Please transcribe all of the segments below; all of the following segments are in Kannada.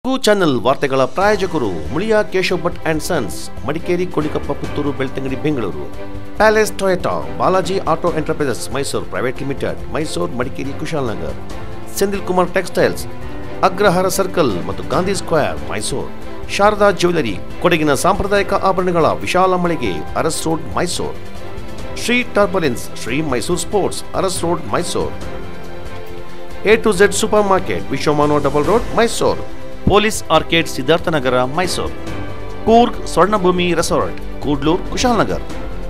ಕು ಚಾನೆಲ್ ವಾರ್ತೆಗಳ ಪ್ರಾಯೋಜಕರು ಮುಳಿಯಾ ಕೇಶವ್ ಭಟ್ ಅಂಡ್ ಸನ್ಸ್ ಮಡಿಕೇರಿ ಕೊಳಿಕಪ್ಪ Puttur Belthangady Bengaluru palace Toyota Balaji auto enterprises Mysuru private limited Mysuru Madikeri Kushalnagar Sendil Kumar textiles Agrahara circle ಮತ್ತು ಗಾಂಧಿ ಸ್ಕ್ವೇರ್ ಮೈಸೂರು ಶಾರದಾ ಜ್ಯುವೆಲರಿ ಕೊಡಗಿನ ಸಾಂಪ್ರದಾಯಿಕ ಆಭರಣಗಳ ವಿಶಾಲ ಮಳಿಗೆ Aras road Mysuru Shri turbulence Shri Mysuru sports Aras road Mysuru A to Z supermarket Vishwamanava double road Mysuru police arcade Siddharthanagara Mysuru Coorg Swarnabhoomi resort Kudlur Kushalnagar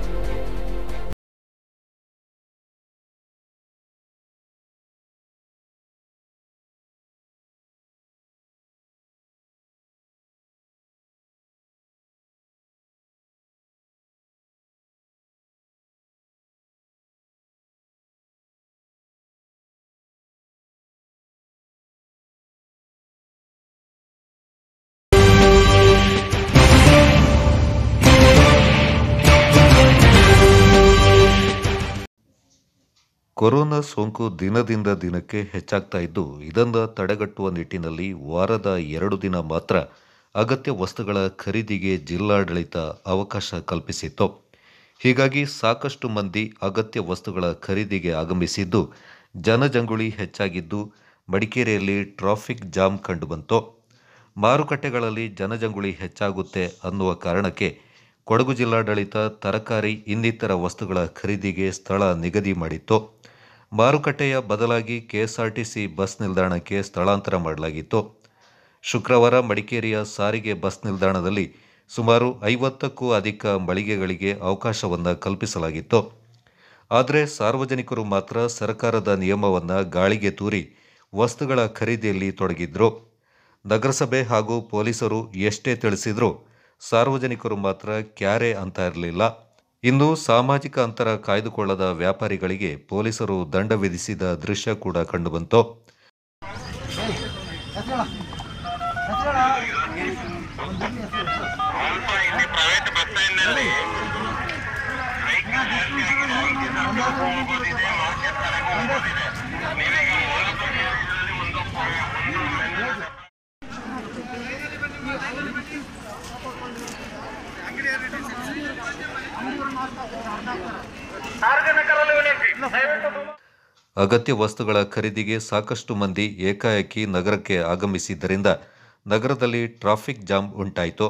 corona ಸೋಂಕು ದಿನದಿಂದ ದಿನಕ್ಕೆ ಹೆಚ್ಚಾಗ್ತಾ ಇದ್ದು ಇದನ್ನು ತಡೆಗಟ್ಟುವ ನಿಟ್ಟಿನಲ್ಲಿ ವಾರದ ಎರಡು ದಿನ ಮಾತ್ರ ಅಗತ್ಯ ವಸ್ತುಗಳ ಖರೀದಿಗೆ ಜಿಲ್ಲಾಡಳಿತ ಅವಕಾಶ ಕಲ್ಪಿಸಿತ್ತು ಹೀಗಾಗಿ ಸಾಕಷ್ಟು ಮಂದಿ ಅಗತ್ಯ ವಸ್ತುಗಳ ಖರೀದಿಗೆ ಆಗಮಿಸಿದ್ದು ಜನಜಂಗುಳಿ ಹೆಚ್ಚಾಗಿದ್ದು ಮಡಿಕೇರಿಯಲ್ಲಿ ಟ್ರಾಫಿಕ್ ಜಾಮ್ ಕಂಡುಬಂತು ಮಾರುಕಟ್ಟೆಗಳಲ್ಲಿ ಜನಜಂಗುಳಿ ಹೆಚ್ಚಾಗುತ್ತೆ ಅನ್ನುವ ಕಾರಣಕ್ಕೆ ಕೊಡಗು ಜಿಲ್ಲಾಡಳಿತ ತರಕಾರಿ ಇನ್ನಿತರ ವಸ್ತುಗಳ ಖರೀದಿಗೆ ಸ್ಥಳ ನಿಗದಿ ಮಾಡಿತ್ತು ಮಾರುಕಟ್ಟೆಯ ಬದಲಾಗಿ ಕೆಎಸ್ಆರ್ಟಿಸಿ ಬಸ್ ನಿಲ್ದಾಣಕ್ಕೆ ಸ್ಥಳಾಂತರ ಮಾಡಲಾಗಿತ್ತು ಶುಕ್ರವಾರ ಮಡಿಕೇರಿಯ ಸಾರಿಗೆ ಬಸ್ ನಿಲ್ದಾಣದಲ್ಲಿ ಸುಮಾರು ಐವತ್ತಕ್ಕೂ ಅಧಿಕ ಮಳಿಗೆಗಳಿಗೆ ಅವಕಾಶವನ್ನು ಕಲ್ಪಿಸಲಾಗಿತ್ತು ಆದರೆ ಸಾರ್ವಜನಿಕರು ಮಾತ್ರ ಸರ್ಕಾರದ ನಿಯಮವನ್ನು ಗಾಳಿಗೆ ತೂರಿ ವಸ್ತುಗಳ ಖರೀದಿಯಲ್ಲಿ ತೊಡಗಿದ್ರು ನಗರಸಭೆ ಹಾಗೂ ಪೊಲೀಸರು ಎಷ್ಟೇ ತಿಳಿಸಿದ್ರೂ ಸಾರ್ವಜನಿಕರು ಮಾತ್ರ ಕ್ಯಾರೆ ಅಂತ ಇರಲಿಲ್ಲ ಇನ್ನು ಸಾಮಾಜಿಕ ಅಂತರ ಕಾಯ್ದುಕೊಳ್ಳದ ವ್ಯಾಪಾರಿಗಳಿಗೆ ಪೊಲೀಸರು ದಂಡ ವಿಧಿಸಿದ ದೃಶ್ಯ ಕೂಡ ಕಂಡುಬಂತು ಇಲ್ಲಿ ಪ್ರೈವೇಟ್ ಬಸ್ ಸ್ಟ್ಯಾಂಡ್ನಲ್ಲಿ ಹೋಗೋದಿದೆ ಮಾರ್ಕೆಟ್ ಕಡೆಗೂ ಹೋಗೋದಿದೆ ನೀವೀಗ ಮೂಲಭೂತ ಒಂದು ಸಾರ್ವಜನಿಕರಲ್ಲಿ ವಿನಂತಿ ದಯವಿಟ್ಟು ಅಗತ್ಯ ವಸ್ತುಗಳ ಖರೀದಿಗೆ ಸಾಕಷ್ಟು ಮಂದಿ ಏಕಾಏಕಿ ನಗರಕ್ಕೆ ಆಗಮಿಸಿದ್ದರಿಂದ ನಗರದಲ್ಲಿ ಟ್ರಾಫಿಕ್ ಜಾಮ್ ಉಂಟಾಯಿತು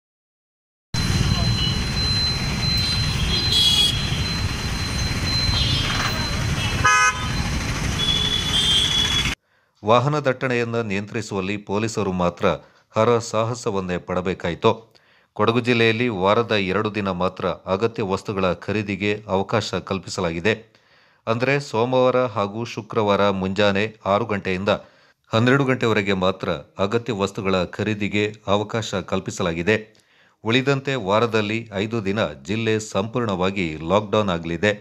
ವಾಹನ ದಟ್ಟಣೆಯನ್ನು ನಿಯಂತ್ರಿಸುವಲ್ಲಿ ಪೊಲೀಸರು ಮಾತ್ರ ಹರ ಸಾಹಸವನ್ನೇ ಪಡಬೇಕಾಯಿತು ಕೊಡಗು ಜಿಲ್ಲೆಯಲ್ಲಿ ವಾರದ ಎರಡು ದಿನ ಮಾತ್ರ ಅಗತ್ಯ ವಸ್ತುಗಳ ಖರೀದಿಗೆ ಅವಕಾಶ ಕಲ್ಪಿಸಲಾಗಿದೆ ಅಂದರೆ ಸೋಮವಾರ ಹಾಗೂ ಶುಕ್ರವಾರ ಮುಂಜಾನೆ ಆರು ಗಂಟೆಯಿಂದ ಹನ್ನೆರಡು ಗಂಟೆವರೆಗೆ ಮಾತ್ರ ಅಗತ್ಯ ವಸ್ತುಗಳ ಖರೀದಿಗೆ ಅವಕಾಶ ಕಲ್ಪಿಸಲಾಗಿದೆ ಉಳಿದಂತೆ ವಾರದಲ್ಲಿ ಐದು ದಿನ ಜಿಲ್ಲೆ ಸಂಪೂರ್ಣವಾಗಿ ಲಾಕ್ಡೌನ್ ಆಗಲಿದೆ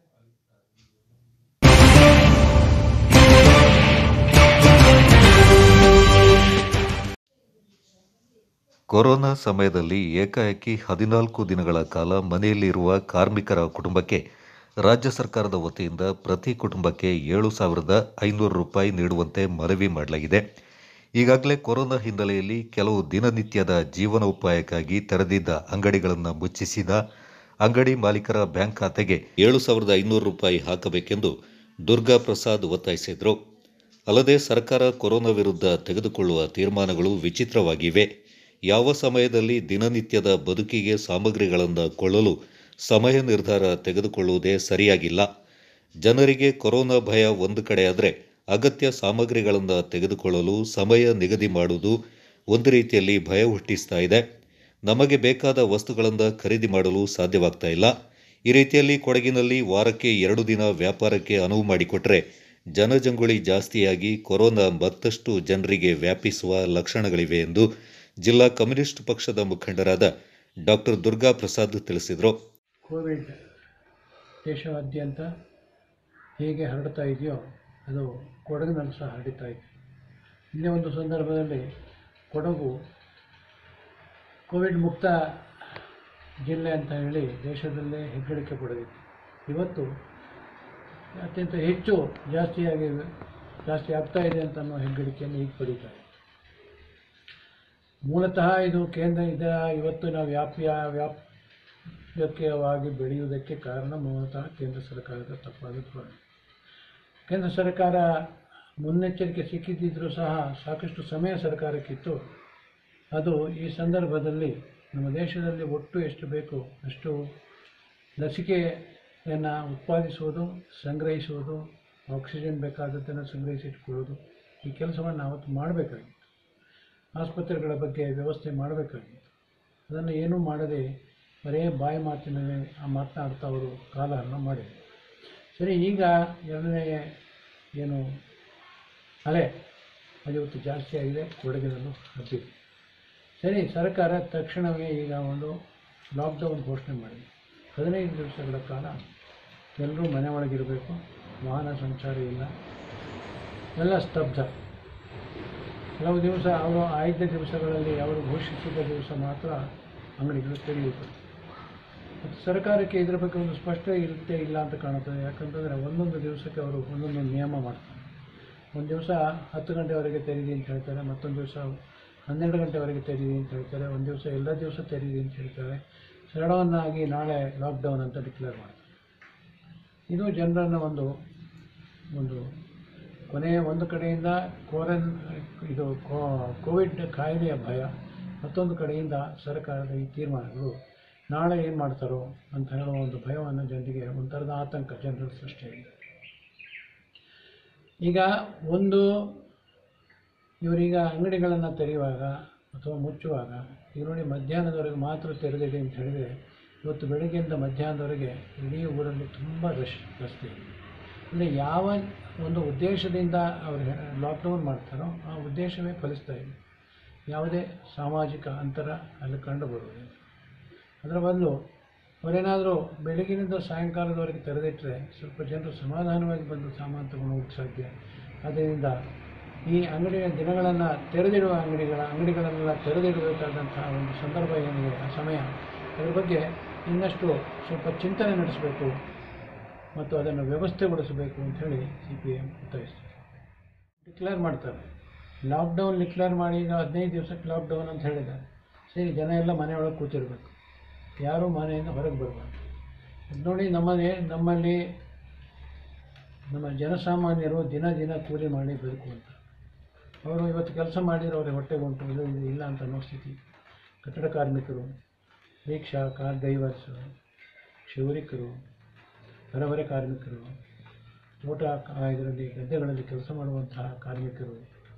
ಕೊರೋನಾ ಸಮಯದಲ್ಲಿ ಏಕಾಏಕಿ ಹದಿನಾಲ್ಕು ದಿನಗಳ ಕಾಲ ಮನೆಯಲ್ಲಿರುವ ಕಾರ್ಮಿಕರ ಕುಟುಂಬಕ್ಕೆ ರಾಜ್ಯ ಸರ್ಕಾರದ ವತಿಯಿಂದ ಪ್ರತಿ ಕುಟುಂಬಕ್ಕೆ ಏಳು ಸಾವಿರದ ಐನೂರು ರೂಪಾಯಿ ನೀಡುವಂತೆ ಮನವಿ ಮಾಡಲಾಗಿದೆ ಈಗಾಗಲೇ ಕೊರೋನಾ ಹಿನ್ನೆಲೆಯಲ್ಲಿ ಕೆಲವು ದಿನನಿತ್ಯದ ಜೀವನೋಪಾಯಕ್ಕಾಗಿ ತೆರೆದಿದ್ದ ಅಂಗಡಿಗಳನ್ನು ಮುಚ್ಚಿಸಿದ ಅಂಗಡಿ ಮಾಲೀಕರ ಬ್ಯಾಂಕ್ ಖಾತೆಗೆ ಏಳು ಸಾವಿರದ ಐನೂರು ರೂಪಾಯಿ ಹಾಕಬೇಕೆಂದು ದುರ್ಗಾ ಪ್ರಸಾದ್ ಒತ್ತಾಯಿಸಿದರು ಅಲ್ಲದೆ ಸರ್ಕಾರ ಕೊರೋನಾ ವಿರುದ್ಧ ತೆಗೆದುಕೊಳ್ಳುವ ತೀರ್ಮಾನಗಳು ವಿಚಿತ್ರವಾಗಿವೆ ಯಾವ ಸಮಯದಲ್ಲಿ ದಿನನಿತ್ಯದ ಬದುಕಿಗೆ ಸಾಮಗ್ರಿಗಳನ್ನು ಕೊಳ್ಳಲು ಸಮಯ ನಿರ್ಧಾರ ತೆಗೆದುಕೊಳ್ಳುವುದೇ ಸರಿಯಾಗಿಲ್ಲ ಜನರಿಗೆ ಕೊರೋನಾ ಭಯ ಒಂದು ಕಡೆಯಾದರೆ ಅಗತ್ಯ ಸಾಮಗ್ರಿಗಳನ್ನು ತೆಗೆದುಕೊಳ್ಳಲು ಸಮಯ ನಿಗದಿ ಮಾಡುವುದು ಒಂದು ರೀತಿಯಲ್ಲಿ ಭಯ ಹುಟ್ಟಿಸ್ತಾ ಇದೆ ನಮಗೆ ಬೇಕಾದ ವಸ್ತುಗಳನ್ನು ಖರೀದಿ ಮಾಡಲು ಸಾಧ್ಯವಾಗ್ತಾ ಇಲ್ಲ ಈ ರೀತಿಯಲ್ಲಿ ಕೊಡಗಿನಲ್ಲಿ ವಾರಕ್ಕೆ ಎರಡು ದಿನ ವ್ಯಾಪಾರಕ್ಕೆ ಅನುವು ಮಾಡಿಕೊಟ್ರೆ ಜನಜಂಗುಳಿ ಜಾಸ್ತಿಯಾಗಿ ಕೊರೋನಾ ಮತ್ತಷ್ಟು ಜನರಿಗೆ ವ್ಯಾಪಿಸುವ ಲಕ್ಷಣಗಳಿವೆ ಎಂದು ಜಿಲ್ಲಾ ಕಮ್ಯುನಿಸ್ಟ್ ಪಕ್ಷದ ಮುಖಂಡರಾದ ಡಾಕ್ಟರ್ ದುರ್ಗಾ ಪ್ರಸಾದ್ ತಿಳಿಸಿದರು ಕೋವಿಡ್ ದೇಶಾದ್ಯಂತ ಹೇಗೆ ಹರಡ್ತಾ ಇದೆಯೋ ಅದು ಕೊಡಗಿನಲ್ಲಿ ಸಹ ಹರಡ್ತಾ ಇದೆ ಇನ್ನೇ ಒಂದು ಸಂದರ್ಭದಲ್ಲಿ ಕೊಡಗು ಕೋವಿಡ್ ಮುಕ್ತ ಜಿಲ್ಲೆ ಅಂತ ಹೇಳಿ ದೇಶದಲ್ಲೇ ಹೆಗ್ಗಳಿಕೆ ಪಡೆದಿದೆ ಇವತ್ತು ಅತ್ಯಂತ ಹೆಚ್ಚು ಜಾಸ್ತಿಯಾಗಿ ಜಾಸ್ತಿ ಆಗ್ತಾ ಇದೆ ಅಂತ ಅನ್ನೋ ಹೆಗ್ಗಳಿಕೆಯನ್ನು ಈಗ ಪಡೀತಾ ಇದೆ ಮೂಲತಃ ಇದು ಕೇಂದ್ರ ಇದರ ಇವತ್ತಿನ ವ್ಯಾಪ್ಯ ವ್ಯಾಪ್ಯವಾಗಿ ಬೆಳೆಯುವುದಕ್ಕೆ ಕಾರಣ ಮೂಲತಃ ಕೇಂದ್ರ ಸರ್ಕಾರದ ತಪ್ಪಾದ ಧೋರಣೆ ಕೇಂದ್ರ ಸರ್ಕಾರ ಮುನ್ನೆಚ್ಚರಿಕೆ ಸಿಕ್ಕಿದ್ದರೂ ಸಹ ಸಾಕಷ್ಟು ಸಮಯ ಸರ್ಕಾರಕ್ಕಿತ್ತು ಅದು ಈ ಸಂದರ್ಭದಲ್ಲಿ ನಮ್ಮ ದೇಶದಲ್ಲಿ ಒಟ್ಟು ಎಷ್ಟು ಬೇಕು ಅಷ್ಟು ಲಸಿಕೆಯನ್ನು ಉತ್ಪಾದಿಸುವುದು ಸಂಗ್ರಹಿಸುವುದು ಆಕ್ಸಿಜನ್ ಬೇಕಾದದ್ದನ್ನು ಸಂಗ್ರಹಿಸಿಟ್ಕೊಳ್ಳೋದು ಈ ಕೆಲಸವನ್ನು ಅವತ್ತು ಮಾಡಬೇಕಾಗಿತ್ತು ಆಸ್ಪತ್ರೆಗಳ ಬಗ್ಗೆ ವ್ಯವಸ್ಥೆ ಮಾಡಬೇಕಾಗಿತ್ತು ಅದನ್ನು ಏನೂ ಮಾಡದೆ ಬರೇ ಬಾಯಿ ಮಾತಿನಲ್ಲಿ ಆ ಮಾತನಾಡ್ತಾ ಅವರು ಕಾಲಹರಣ ಮಾಡಿದರು ಸರಿ ಈಗ ಎರಡನೇ ಏನು ಅಲೆ ಅದು ಇವತ್ತು ಜಾಸ್ತಿ ಆಗಿದೆ ಕೊಡಗಿನಲ್ಲೂ ಹಬ್ಬಿದೆ ಸರಿ ಸರ್ಕಾರ ತಕ್ಷಣವೇ ಈಗ ಒಂದು ಲಾಕ್ಡೌನ್ ಘೋಷಣೆ ಮಾಡಿದೆ ಹದಿನೈದು ದಿವಸಗಳ ಕಾಲ ಎಲ್ಲರೂ ಮನೆ ಒಳಗಿರಬೇಕು ವಾಹನ ಸಂಚಾರ ಇಲ್ಲ ಎಲ್ಲ ಸ್ತಬ್ಧ ಕೆಲವು ದಿವಸ ಅವರು ಆಯ್ದ ದಿವಸಗಳಲ್ಲಿ ಅವರು ಘೋಷಿಸಿದ ದಿವಸ ಮಾತ್ರ ಅಂಗಡಿಗಳು ತೆರೆಯುತ್ತದೆ ಮತ್ತು ಸರ್ಕಾರಕ್ಕೆ ಇದರ ಬಗ್ಗೆ ಒಂದು ಸ್ಪಷ್ಟ ಇರುತ್ತೆ ಇಲ್ಲ ಅಂತ ಕಾಣುತ್ತದೆ ಯಾಕಂತಂದರೆ ಒಂದೊಂದು ದಿವಸಕ್ಕೆ ಅವರು ಒಂದೊಂದು ನಿಯಮ ಮಾಡ್ತಾರೆ ಒಂದು ದಿವಸ ಹತ್ತು ಗಂಟೆವರೆಗೆ ತೆರೀರಿ ಅಂತ ಹೇಳ್ತಾರೆ ಮತ್ತೊಂದು ದಿವಸ ಹನ್ನೆರಡು ಗಂಟೆವರೆಗೆ ತೆರೀರಿ ಅಂತ ಹೇಳ್ತಾರೆ ಒಂದು ದಿವಸ ಎಲ್ಲ ದಿವಸ ತೆರೀರಿ ಅಂತ ಹೇಳ್ತಾರೆ ಸರಳವನ್ನಾಗಿ ನಾಳೆ ಲಾಕ್ಡೌನ್ ಅಂತ ಡಿಕ್ಲೇರ್ ಮಾಡ್ತಾರೆ ಇದು ಜನರನ್ನು ಒಂದು ಒಂದು ಕೊನೆಯ ಒಂದು ಕಡೆಯಿಂದ ಕ್ವಾರನ್ ಇದು ಕೋ- ಕೋವಿಡ್ ಕಾಯಿಲೆಯ ಭಯ ಮತ್ತೊಂದು ಕಡೆಯಿಂದ ಸರ್ಕಾರದ ಈ ತೀರ್ಮಾನಗಳು ನಾಳೆ ಏನು ಮಾಡ್ತಾರೋ ಅಂತ ಹೇಳುವ ಒಂದು ಭಯವನ್ನು ಜನರಿಗೆ ಒಂಥರದ ಆತಂಕ ಜನರಲ್ಲಿ ಸೃಷ್ಟಿಯಾಗಿದೆ ಈಗ ಒಂದು ಇವರೀಗ ಅಂಗಡಿಗಳನ್ನು ತೆರೆಯುವಾಗ ಅಥವಾ ಮುಚ್ಚುವಾಗ ಈಗ ನೋಡಿ ಮಧ್ಯಾಹ್ನದವರೆಗೆ ಮಾತ್ರ ತೆರೆದಿದೆ ಅಂತ ಹೇಳಿದರೆ ಇವತ್ತು ಬೆಳಗ್ಗೆಯಿಂದ ಮಧ್ಯಾಹ್ನದವರೆಗೆ ಇಡೀ ಊರಲ್ಲಿ ತುಂಬ ರಶ್ ರಸ್ತೆ ಇದೆ ಅಂದರೆ ಯಾವ ಒಂದು ಉದ್ದೇಶದಿಂದ ಅವರು ಲಾಕ್ಡೌನ್ ಮಾಡ್ತಾರೋ ಆ ಉದ್ದೇಶವೇ ಫಲಿಸ್ತಾ ಇದೆ ಯಾವುದೇ ಸಾಮಾಜಿಕ ಅಂತರ ಅಲ್ಲಿ ಕಂಡು ಬರುವುದಿಲ್ಲ ಅದರ ಬದಲು ಅವರೇನಾದರೂ ಬೆಳಗಿನಿಂದ ಸಾಯಂಕಾಲದವರೆಗೆ ತೆರೆದಿಟ್ಟರೆ ಸ್ವಲ್ಪ ಜನರು ಸಮಾಧಾನವಾಗಿ ಬಂದು ಸಾಮಾನು ತಗೊಂಡು ಹೋಗಕ್ಕೆ ಸಾಧ್ಯ ಆದ್ದರಿಂದ ಈ ಅಂಗಡಿಯ ದಿನಗಳನ್ನು ತೆರೆದಿಡುವ ಅಂಗಡಿಗಳ ಅಂಗಡಿಗಳನ್ನೆಲ್ಲ ತೆರೆದಿಡಬೇಕಾದಂತಹ ಒಂದು ಸಂದರ್ಭ ಏನಿದೆ ಆ ಸಮಯ ಅದರ ಬಗ್ಗೆ ಇನ್ನಷ್ಟು ಸ್ವಲ್ಪ ಚಿಂತನೆ ನಡೆಸಬೇಕು ಮತ್ತು ಅದನ್ನು ವ್ಯವಸ್ಥೆಗೊಳಿಸಬೇಕು ಅಂಥೇಳಿ ಸಿ ಪಿ ಎಮ್ ಒತ್ತಾಯಿಸ್ತಾರೆ ಡಿಕ್ಲೇರ್ ಮಾಡ್ತಾರೆ ಲಾಕ್ಡೌನ್ ಡಿಕ್ಲೇರ್ ಮಾಡಿ ಈಗ ಹದಿನೈದು ದಿವಸಕ್ಕೆ ಲಾಕ್ಡೌನ್ ಅಂತ ಹೇಳಿದ್ದಾರೆ ಸರಿ ಜನ ಎಲ್ಲ ಮನೆಯೊಳಗೆ ಕೂತಿರ್ಬೇಕು ಯಾರೂ ಮನೆಯಿಂದ ಹೊರಗೆ ಬರಬಾರ್ದು ಅದ್ ನೋಡಿ ನಮ್ಮನೆ ನಮ್ಮಲ್ಲಿ ನಮ್ಮ ಜನಸಾಮಾನ್ಯರು ದಿನ ದಿನ ಕೂಲಿ ಮಾಡಿ ಬದುಕುವಂತ ಅವರು ಇವತ್ತು ಕೆಲಸ ಮಾಡಿದ್ರೆ ಅವ್ರಿಗೆ ಹೊಟ್ಟೆಗೆ ಉಂಟು ಇಲ್ಲ ಇದು ಇಲ್ಲ ಅಂತ ಅನ್ನೋ ಸ್ಥಿತಿ ಕಟ್ಟಡ ಕಾರ್ಮಿಕರು ರಿಕ್ಷಾ ಕಾರ್ ಡ್ರೈವರ್ಸು ಕ್ಷೌರಿಕರು ಕರವರೆ ಕಾರ್ಮಿಕರು ತೋಟ ಇದರಲ್ಲಿ ಗದ್ದೆಗಳಲ್ಲಿ ಕೆಲಸ ಮಾಡುವಂತಹ ಕಾರ್ಮಿಕರು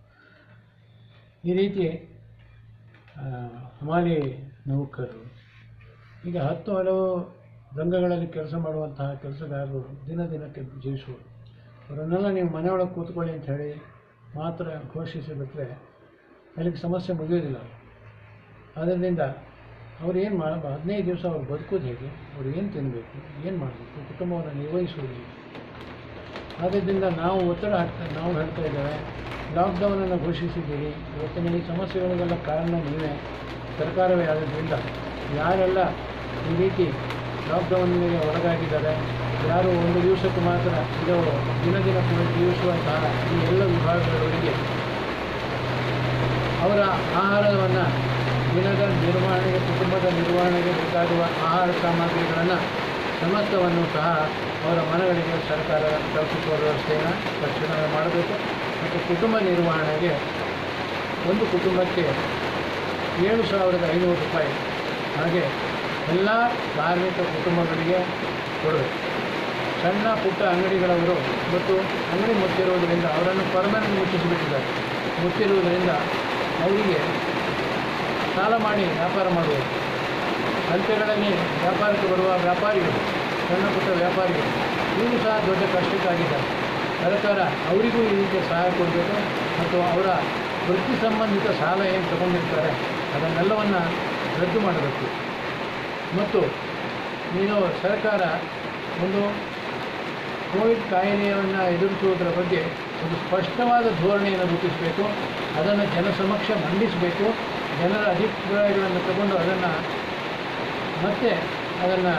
ಈ ರೀತಿ ಆ, ಹಮಾಲಿ ನೌಕರರು ಈಗ ಹತ್ತು ಹಲವು ರಂಗಗಳಲ್ಲಿ ಕೆಲಸ ಮಾಡುವಂತಹ ಕೆಲಸಗಾರರು ದಿನ ದಿನಕ್ಕೆ ಜೀವಿಸುವರು ಅವರನ್ನೆಲ್ಲ ನೀವು ಮನೆಯೊಳಗೆ ಕೂತ್ಕೊಳ್ಳಿ ಅಂತ ಹೇಳಿ ಮಾತ್ರ ಘೋಷಿಸಿಬಿಟ್ರೆ ಅಲ್ಲಿಗೆ ಸಮಸ್ಯೆ ಮುಗಿಯೋದಿಲ್ಲ ಆದ್ದರಿಂದ ಅವ್ರು ಏನು ಮಾಡ ಹದಿನೈದು ದಿವಸ ಅವ್ರು ಬದುಕೋದು ಹೇಗೆ ಅವ್ರು ಏನು ತಿನ್ನಬೇಕು ಏನು ಮಾಡಬೇಕು ಕುಟುಂಬವನ್ನು ನಿರ್ವಹಿಸುವುದು ಹೇಗೆ ಆದ್ದರಿಂದ ನಾವು ಒತ್ತಡ ಹಾಕ್ತಾ ನಾವು ಹೇಳ್ತಾ ಇದ್ದೇವೆ ಲಾಕ್ಡೌನನ್ನು ಘೋಷಿಸಿದ್ದೀರಿ ಇವತ್ತಿನ ಈ ಸಮಸ್ಯೆಗಳಿಗೆಲ್ಲ ಕಾರಣ ನೀವೇ ಸರ್ಕಾರವೇ ಆದ್ದರಿಂದ ಯಾರೆಲ್ಲ ಈ ರೀತಿ ಲಾಕ್ಡೌನ್ಗೆ ಒಳಗಾಗಿದ್ದಾರೆ ಯಾರು ಒಂದು ದಿವಸಕ್ಕೆ ಮಾತ್ರ ಇದು ದಿನ ದಿನ ಕೂಡ ಜೀವಿಸುವಂತಹ ಈ ಎಲ್ಲ ವಿಭಾಗಗಳವರಿಗೆ ಅವರ ಆಹಾರವನ್ನು ದಿನದ ನಿರ್ವಹಣೆಗೆ ಕುಟುಂಬದ ನಿರ್ವಹಣೆಗೆ ಬೇಕಾಗುವ ಆಹಾರ ಸಾಮಗ್ರಿಗಳನ್ನು ಸಮಸ್ತವನ್ನು ಸಹ ಅವರ ಮನೆಗಳಿಗೆ ಸರ್ಕಾರ ಕಲ್ಪಿಸುವ ವ್ಯವಸ್ಥೆಯನ್ನು ತಕ್ಷಣವೇ ಮಾಡಬೇಕು ಮತ್ತು ಕುಟುಂಬ ನಿರ್ವಹಣೆಗೆ ಒಂದು ಕುಟುಂಬಕ್ಕೆ ಏಳು ಸಾವಿರದ ಐನೂರು ರೂಪಾಯಿ ಹಾಗೆ ಎಲ್ಲ ಧಾರ್ಮಿಕ ಕುಟುಂಬಗಳಿಗೆ ಕೊಡಬೇಕು ಸಣ್ಣ ಪುಟ್ಟ ಅಂಗಡಿಗಳವರು ಇವತ್ತು ಅಂಗಡಿ ಮುಚ್ಚಿರುವುದರಿಂದ ಅವರನ್ನು ಪರ್ಮನೆಂಟ್ ಮುಚ್ಚಿಸಿಬಿಟ್ಟಿದ್ದಾರೆ ಮುಚ್ಚಿರುವುದರಿಂದ ಅವರಿಗೆ ಸಾಲ ಮಾಡಿ ವ್ಯಾಪಾರ ಮಾಡುವುದು ಅಂತ್ಯಗಳಲ್ಲಿ ವ್ಯಾಪಾರಕ್ಕೆ ಬರುವ ವ್ಯಾಪಾರಿಗಳು ಸಣ್ಣ ಪುಟ್ಟ ವ್ಯಾಪಾರಿಗಳು ಇವರು ಸಹ ದೊಡ್ಡ ಕಷ್ಟಕ್ಕಾಗಿದ್ದಾರೆ ಸರ್ಕಾರ ಅವರಿಗೂ ಈ ರೀತಿಯ ಸಹಾಯ ಕೊಡಬೇಕು ಮತ್ತು ಅವರ ವೃತ್ತಿ ಸಂಬಂಧಿತ ಸಾಲ ಏನು ತಗೊಂಡಿರ್ತಾರೆ ಅದನ್ನೆಲ್ಲವನ್ನು ರದ್ದು ಮಾಡಬೇಕು ಮತ್ತು ನೀನು ಸರ್ಕಾರ ಒಂದು ಕೋವಿಡ್ ಕಾಯಿಲೆಯನ್ನು ಎದುರಿಸುವುದರ ಬಗ್ಗೆ ಒಂದು ಸ್ಪಷ್ಟವಾದ ಧೋರಣೆಯನ್ನು ರೂಪಿಸಬೇಕು ಅದನ್ನು ಜನ ಸಮಕ್ಷ ಮಂಡಿಸಬೇಕು ಜನರ ಅಭಿಪ್ರಾಯಗಳನ್ನು ತಗೊಂಡು ಅದನ್ನು ಮತ್ತೆ ಅದನ್ನು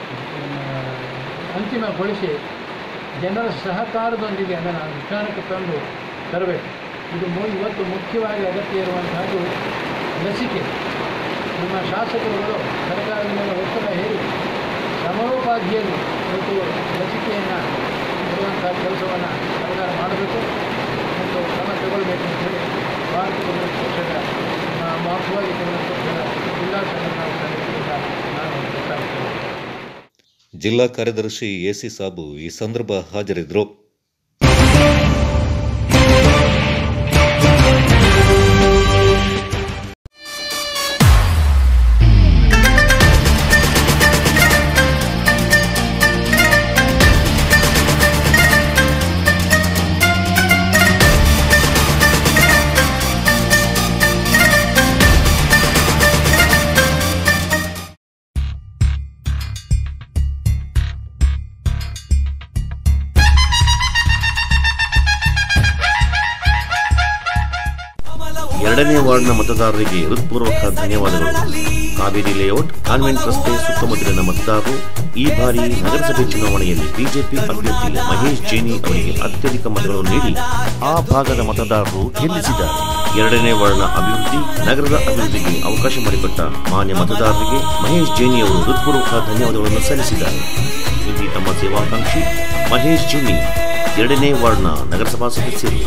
ಅಂತಿಮಗೊಳಿಸಿ ಜನರ ಸಹಕಾರದೊಂದಿಗೆ ಅದನ್ನು ಅನುಷ್ಠಾನಕ್ಕೆ ತಂದು ತರಬೇಕು ಇದು ಮು- ಇವತ್ತು ಮುಖ್ಯವಾಗಿ ಅಗತ್ಯ ಇರುವಂತಹದ್ದು ಲಸಿಕೆ ನಮ್ಮ ಶಾಸಕರುಗಳು ಸರ್ಕಾರದ ಮೇಲೆ ಒತ್ತಡ ಹೇರಿ ಸಮರೋಪಾದಿಯಲ್ಲಿ ಇವತ್ತು ಲಸಿಕೆಯನ್ನು ಕೊಡುವಂಥ ಕೆಲಸವನ್ನು ಸರ್ಕಾರ ಮಾಡಬೇಕು ಮತ್ತು ಕ್ರಮ ತಗೊಳ್ಬೇಕು ಅಂತ ಹೇಳಿ ಭಾರತ ಕಮ್ಯುನಿಸ್ಟ್ ಪಕ್ಷದ ಆ, ಮಾರ್ಕ್ಸ್ವಾದಿ ಕಮ್ಯುನಿಸ್ಟ್ ಪಕ್ಷದ ಜಿಲ್ಲಾ ಸಂಘಟನಾ ಸಮಿತಿಯಿಂದ ನಾನು ಒತ್ತಾಯಿಸ್ತೇನೆ ಜಿಲ್ಲಾ ಕಾರ್ಯದರ್ಶಿ ಎಸಿ ಸಾಬು ಈ ಸಂದರ್ಭ ಹಾಜರಿದ್ದರು ಎರಡನೇ ವಾರ್ಡ್ನ ಮತದಾರರಿಗೆ ಹೃತ್ಪೂರ್ವಕ ಧನ್ಯವಾದಗಳು ಕಾವೇರಿ ಲೇಔಟ್ ಕಾನ್ವೆಂಟ್ ರಸ್ತೆ ಸುತ್ತಮುತ್ತಲಿನ ಮತದಾರರು ಈ ಬಾರಿ ನಗರಸಭೆ ಚುನಾವಣೆಯಲ್ಲಿ ಬಿಜೆಪಿ ಅಭ್ಯರ್ಥಿ ಮಹೇಶ್ ಜೇನಿ ಅವರಿಗೆ ಅತ್ಯಧಿಕ ಮತಗಳನ್ನು ನೀಡಿ ಆ ಭಾಗದ ಮತದಾರರು ಗೆಲ್ಲಿಸಿದ್ದಾರೆ ಎರಡನೇ ವಾರ್ಡ್ನ ಅಭಿವೃದ್ಧಿ ನಗರದ ಅಭಿವೃದ್ಧಿಗೆ ಅವಕಾಶ ಮಾಡಿಕೊಟ್ಟ ಮಾನ್ಯ ಮತದಾರರಿಗೆ ಮಹೇಶ್ ಜೇನಿ ಅವರು ಹೃತ್ಪೂರ್ವಕ ಧನ್ಯವಾದಗಳನ್ನು ಸಲ್ಲಿಸಿದ್ದಾರೆ ಇಲ್ಲಿ ತಮ್ಮ ಸೇವಾಕಾಂಕ್ಷಿ ಮಹೇಶ್ ಜೇನಿ ಎರಡನೇ ವಾರ್ಡ್ನ ನಗರಸಭಾ ಸದಸ್ಯರು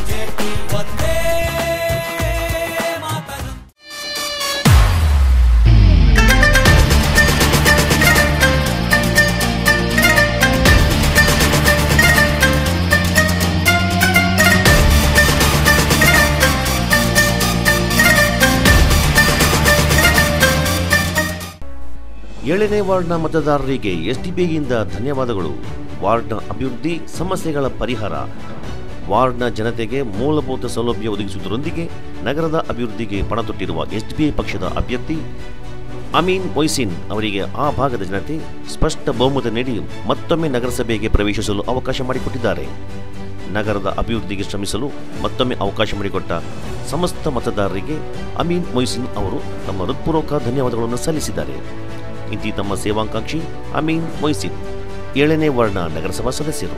ಏಳನೇ ವಾರ್ಡ್ನ ಮತದಾರರಿಗೆ ಎಸ್ಡಿಬಿಯಿಂದ ಧನ್ಯವಾದಗಳು ವಾರ್ಡ್ನ ಅಭಿವೃದ್ಧಿ ಸಮಸ್ಯೆಗಳ ಪರಿಹಾರ ವಾರ್ಡ್ನ ಜನತೆಗೆ ಮೂಲಭೂತ ಸೌಲಭ್ಯ ಒದಗಿಸುವುದರೊಂದಿಗೆ ನಗರದ ಅಭಿವೃದ್ಧಿಗೆ ಪಣ ತೊಟ್ಟಿರುವ ಎಸ್ಡಿಬಿಐ ಪಕ್ಷದ ಅಭ್ಯರ್ಥಿ ಅಮೀನ್ ಮೊಯ್ಸಿನ್ ಅವರಿಗೆ ಆ ಭಾಗದ ಜನತೆ ಸ್ಪಷ್ಟ ಬಹುಮತ ನೀಡಿ ಮತ್ತೊಮ್ಮೆ ನಗರಸಭೆಗೆ ಪ್ರವೇಶಿಸಲು ಅವಕಾಶ ಮಾಡಿಕೊಟ್ಟಿದ್ದಾರೆ ನಗರದ ಅಭಿವೃದ್ಧಿಗೆ ಶ್ರಮಿಸಲು ಮತ್ತೊಮ್ಮೆ ಅವಕಾಶ ಮಾಡಿಕೊಟ್ಟ ಸಮಸ್ತ ಮತದಾರರಿಗೆ ಅಮೀನ್ ಮೊಯ್ಸಿನ್ ಅವರು ತಮ್ಮ ಹೃತ್ಪೂರ್ವಕ ಧನ್ಯವಾದಗಳನ್ನು ಸಲ್ಲಿಸಿದ್ದಾರೆ ಇಂತಿ ತಮ್ಮ ಸೇವಾಂಕಾಂಕ್ಷಿ ಅಮೀನ್ ಮೊಯ್ಸಿನ್ ಏಳನೇ ವಾರ್ಡ್ನ ನಗರಸಭಾ ಸದಸ್ಯರು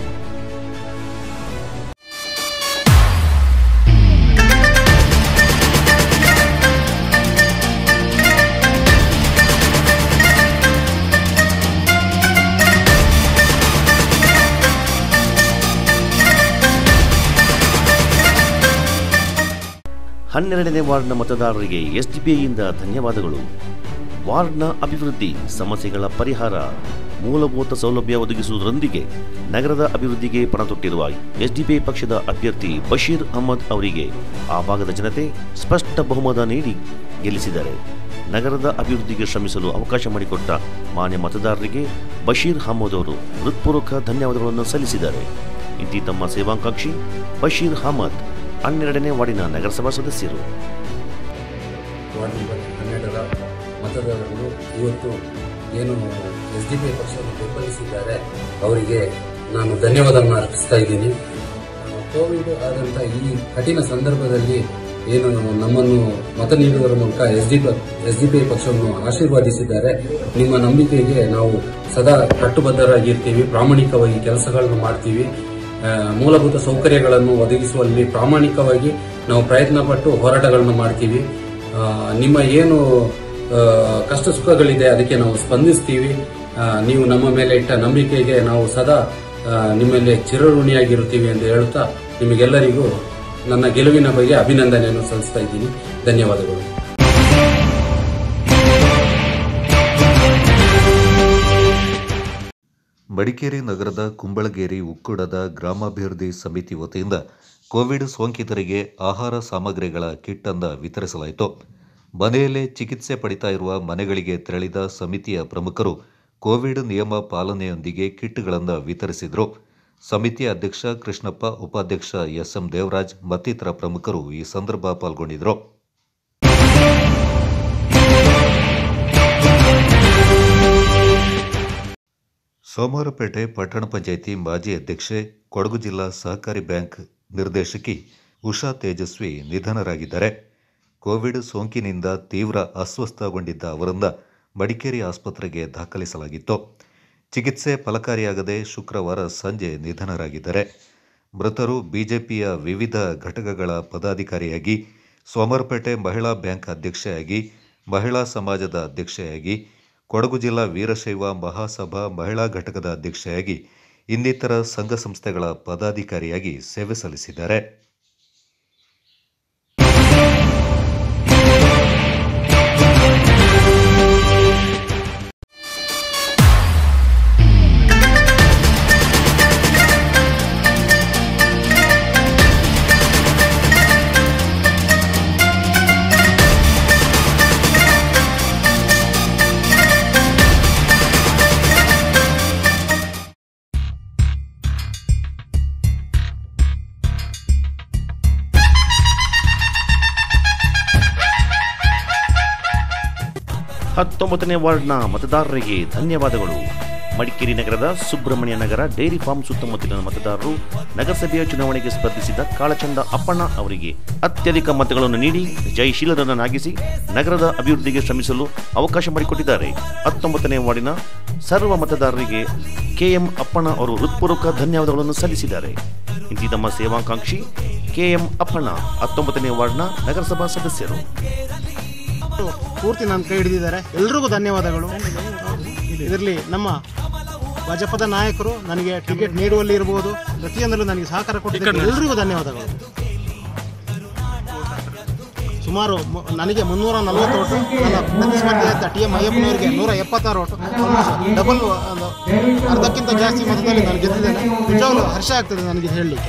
ಹನ್ನೆರಡನೇ ವಾರ್ಡ್ನ ಮತದಾರರಿಗೆ ಎಸ್ಡಿಬಿಐಯಿಂದ ಧನ್ಯವಾದಗಳು ವಾರ್ಡ್ನ ಅಭಿವೃದ್ಧಿ ಸಮಸ್ಯೆಗಳ ಪರಿಹಾರ ಮೂಲಭೂತ ಸೌಲಭ್ಯ ಒದಗಿಸುವುದರೊಂದಿಗೆ ನಗರದ ಅಭಿವೃದ್ಧಿಗೆ ಪಣ ತೊಟ್ಟಿರುವ ಎಸ್ಡಿಪಿಐ ಪಕ್ಷದ ಅಭ್ಯರ್ಥಿ ಬಶೀರ್ ಅಹಮದ್ ಅವರಿಗೆ ಆ ಭಾಗದ ಜನತೆ ಸ್ಪಷ್ಟ ಬಹುಮತ ನೀಡಿ ಗೆಲ್ಲಿಸಿದ್ದಾರೆ ನಗರದ ಅಭಿವೃದ್ಧಿಗೆ ಶ್ರಮಿಸಲು ಅವಕಾಶ ಮಾಡಿಕೊಟ್ಟ ಮಾನ್ಯ ಮತದಾರರಿಗೆ ಬಶೀರ್ ಅಹಮದ್ ಅವರು ಹೃತ್ಪೂರ್ವಕ ಧನ್ಯವಾದಗಳನ್ನು ಸಲ್ಲಿಸಿದ್ದಾರೆ ಇಂತಿ ತಮ್ಮ ಸೇವಾಂಕಾಂಕ್ಷಿ ಬಶೀರ್ ಅಹಮದ್ ಹನ್ನೆರಡನೇ ವಾರ್ಡಿನ ನಗರಸಭಾ ಸದಸ್ಯರು ವಾರ್ಡ್ ನಂಬರ್ ಹನ್ನೆರಡರ ಮತದಾರರು ಇವತ್ತು ಏನು ಎಸ್ ಡಿ ಪಿ ಪಕ್ಷವನ್ನು ಬೆಂಬಲಿಸಿದ್ದಾರೆ ಅವರಿಗೆ ನಾನು ಧನ್ಯವಾದವನ್ನು ಅರ್ಪಿಸ್ತಾ ಇದ್ದೀನಿ ಆ, ಕೋವಿಡ್ ಆದಂಥ ಈ ಕಠಿಣ ಸಂದರ್ಭದಲ್ಲಿ ಏನು ನಮ್ಮನ್ನು ಮತ ನೀಡುವುದರ ಮೂಲಕ S D S D P ಪಕ್ಷವನ್ನು ಆಶೀರ್ವಾದಿಸಿದ್ದಾರೆ ನಿಮ್ಮ ನಂಬಿಕೆಗೆ ನಾವು ಸದಾ ಕಟ್ಟುಬದ್ಧರಾಗಿರ್ತೀವಿ ಪ್ರಾಮಾಣಿಕವಾಗಿ ಕೆಲಸಗಳನ್ನು ಮಾಡ್ತೀವಿ ಆ, ಮೂಲಭೂತ ಸೌಕರ್ಯಗಳನ್ನು ಒದಗಿಸುವಲ್ಲಿ ಪ್ರಾಮಾಣಿಕವಾಗಿ ನಾವು ಪ್ರಯತ್ನ ಪಟ್ಟು ಹೋರಾಟಗಳನ್ನು ಮಾಡ್ತೀವಿ ಆ, ನಿಮ್ಮ ಏನು ಆ, ಕಷ್ಟ ಸುಖಗಳಿದೆ ಅದಕ್ಕೆ ನಾವು ಸ್ಪಂದಿಸ್ತೀವಿ ಆ, ನೀವು ನಮ್ಮ ಮೇಲೆ ಇಟ್ಟ ನಂಬಿಕೆಗೆ ನಾವು ಸದಾ ಆ, ನಿಮ್ಮಲ್ಲಿ ಚಿರಋಣಿಯಾಗಿರುತ್ತೀವಿ ಎಂದು ಹೇಳುತ್ತಾ ನಿಮಗೆಲ್ಲರಿಗೂ ನನ್ನ ಗೆಲುವಿನ ಬಗ್ಗೆ ಅಭಿನಂದನೆಯನ್ನು ಸಲ್ಲಿಸ್ತಾ ಇದ್ದೀನಿ ಧನ್ಯವಾದಗಳು ಮಡಿಕೇರಿ ನಗರದ ಕುಂಬಳಗೇರಿ ಉಕ್ಕುಡದ ಗ್ರಾಮಾಭಿವೃದ್ಧಿ ಸಮಿತಿ ವತಿಯಿಂದ ಕೋವಿಡ್ ಸೋಂಕಿತರಿಗೆ ಆಹಾರ ಸಾಮಗ್ರಿಗಳ ಕಿಟ್ ಅನ್ನು ವಿತರಿಸಲಾಯಿತು ಮನೆಯಲ್ಲೇ ಚಿಕಿತ್ಸೆ ಪಡಿತಾ ಇರುವ ಮನೆಗಳಿಗೆ ತೆರಳಿದ ಸಮಿತಿಯ ಪ್ರಮುಖರು ಕೋವಿಡ್ ನಿಯಮ ಪಾಲನೆಯೊಂದಿಗೆ ಕಿಟ್ಗಳನ್ನು ವಿತರಿಸಿದರು ಸಮಿತಿಯ ಅಧ್ಯಕ್ಷ ಕೃಷ್ಣಪ್ಪ ಉಪಾಧ್ಯಕ್ಷ ಎಸ್ಎಂ ದೇವರಾಜ್ ಮತ್ತಿತರ ಪ್ರಮುಖರು ಈ ಸಂದರ್ಭ ಪಾಲ್ಗೊಂಡಿದ್ದರು ಸೋಮವಾರಪೇಟೆ ಪಟ್ಟಣ ಪಂಚಾಯಿತಿ ಮಾಜಿ ಅಧ್ಯಕ್ಷೆ ಕೊಡಗು ಜಿಲ್ಲಾ ಸಹಕಾರಿ ಬ್ಯಾಂಕ್ ನಿರ್ದೇಶಕಿ ಉಷಾ ತೇಜಸ್ವಿ ನಿಧನರಾಗಿದ್ದಾರೆ ಕೋವಿಡ್ ಸೋಂಕಿನಿಂದ ತೀವ್ರ ಅಸ್ವಸ್ಥಗೊಂಡಿದ್ದ ಅವರನ್ನ ಮಡಿಕೇರಿ ಆಸ್ಪತ್ರೆಗೆ ದಾಖಲಿಸಲಾಗಿತ್ತು ಚಿಕಿತ್ಸೆ ಫಲಕಾರಿಯಾಗದೆ ಶುಕ್ರವಾರ ಸಂಜೆ ನಿಧನರಾಗಿದ್ದಾರೆ ಮೃತರು ಬಿಜೆಪಿಯ ವಿವಿಧ ಘಟಕಗಳ ಪದಾಧಿಕಾರಿಯಾಗಿ ಸೋಮರಪೇಟೆ ಮಹಿಳಾ ಬ್ಯಾಂಕ್ ಅಧ್ಯಕ್ಷೆಯಾಗಿ ಮಹಿಳಾ ಸಮಾಜದ ಅಧ್ಯಕ್ಷೆಯಾಗಿ ಕೊಡಗು ಜಿಲ್ಲಾ ವೀರಶೈವ ಮಹಾಸಭಾ ಮಹಿಳಾ ಘಟಕದ ಅಧ್ಯಕ್ಷೆಯಾಗಿ ಇನ್ನಿತರ ಸಂಘ ಸಂಸ್ಥೆಗಳ ಪದಾಧಿಕಾರಿಯಾಗಿ ಸೇವೆ ಸಲ್ಲಿಸಿದ್ದಾರೆ ಹತ್ತೊಂಬತ್ತನೇ ವಾರ್ಡ್ನ ಮತದಾರರಿಗೆ ಧನ್ಯವಾದಗಳು ಮಡಿಕೇರಿ ನಗರದ ಸುಬ್ರಹ್ಮಣ್ಯ ನಗರ ಡೈರಿ ಫಾರ್ಮ್ ಸುತ್ತಮುತ್ತಲಿನ ಮತದಾರರು ನಗರಸಭೆಯ ಚುನಾವಣೆಗೆ ಸ್ಪರ್ಧಿಸಿದ ಕಾಳಚಂದ ಅಪ್ಪಣ್ಣ ಅವರಿಗೆ ಅತ್ಯಧಿಕ ಮತಗಳನ್ನು ನೀಡಿ ಜಯಶೀಲರನ್ನಾಗಿಸಿ ನಗರದ ಅಭಿವೃದ್ಧಿಗೆ ಶ್ರಮಿಸಲು ಅವಕಾಶ ಮಾಡಿಕೊಟ್ಟಿದ್ದಾರೆ ಹತ್ತೊಂಬತ್ತನೇ ವಾರ್ಡಿನ ಸರ್ವ ಮತದಾರರಿಗೆ ಕೆಎಂ ಅಪ್ಪಣ್ಣ ಅವರು ಹೃತ್ಪೂರ್ವಕ ಧನ್ಯವಾದಗಳನ್ನು ಸಲ್ಲಿಸಿದ್ದಾರೆ ಇಂತಿ ತಮ್ಮ ಸೇವಾಕಾಂಕ್ಷಿ ಕೆಎಂ ಅಪ್ಪಣ್ಣ ಹತ್ತೊಂಬತ್ತನೇ ವಾರ್ಡ್ನ ನಗರಸಭಾ ಸದಸ್ಯರು ಪೂರ್ತಿ ನನ್ನ ಕೈ ಹಿಡಿದಿದ್ದಾರೆ ಎಲ್ರಿಗೂ ಧನ್ಯವಾದಗಳು ಇದರಲ್ಲಿ ನಮ್ಮ ಭಾಜಪದ ನಾಯಕರು ನನಗೆ ಟಿಕೆಟ್ ನೀಡುವಲ್ಲಿ ಇರಬಹುದು ಪ್ರತಿಯೊಂದರಲ್ಲೂ ನನಗೆ ಸಹಕಾರ ಕೊಟ್ಟಿದ್ದಾರೆ ಎಲ್ರಿಗೂ ಧನ್ಯವಾದಗಳು ಸುಮಾರು ಮು- ನನಗೆ ಮುನ್ನೂರ ನಲವತ್ತು ಓಟು ನನ್ನ ಪ್ರತಿಸ್ಪರ್ಧಿಯಾದ ಟಿ ಎಂ ಅಯ್ಯಪ್ಪನವರಿಗೆ ನೂರ ಎಪ್ಪತ್ತಾರು ಓಟು ಡಬಲ್ ಒಂದು ಅರ್ಧಕ್ಕಿಂತ ಜಾಸ್ತಿ ಮತದಲ್ಲಿ ನಾನು ಗೆದ್ದಿದ್ದೇನೆ ನಿಜವಾಗ್ಲೂ ಹರ್ಷ ಆಗ್ತದೆ ನನಗೆ ಇದು ಹೇಳಲಿಕ್ಕೆ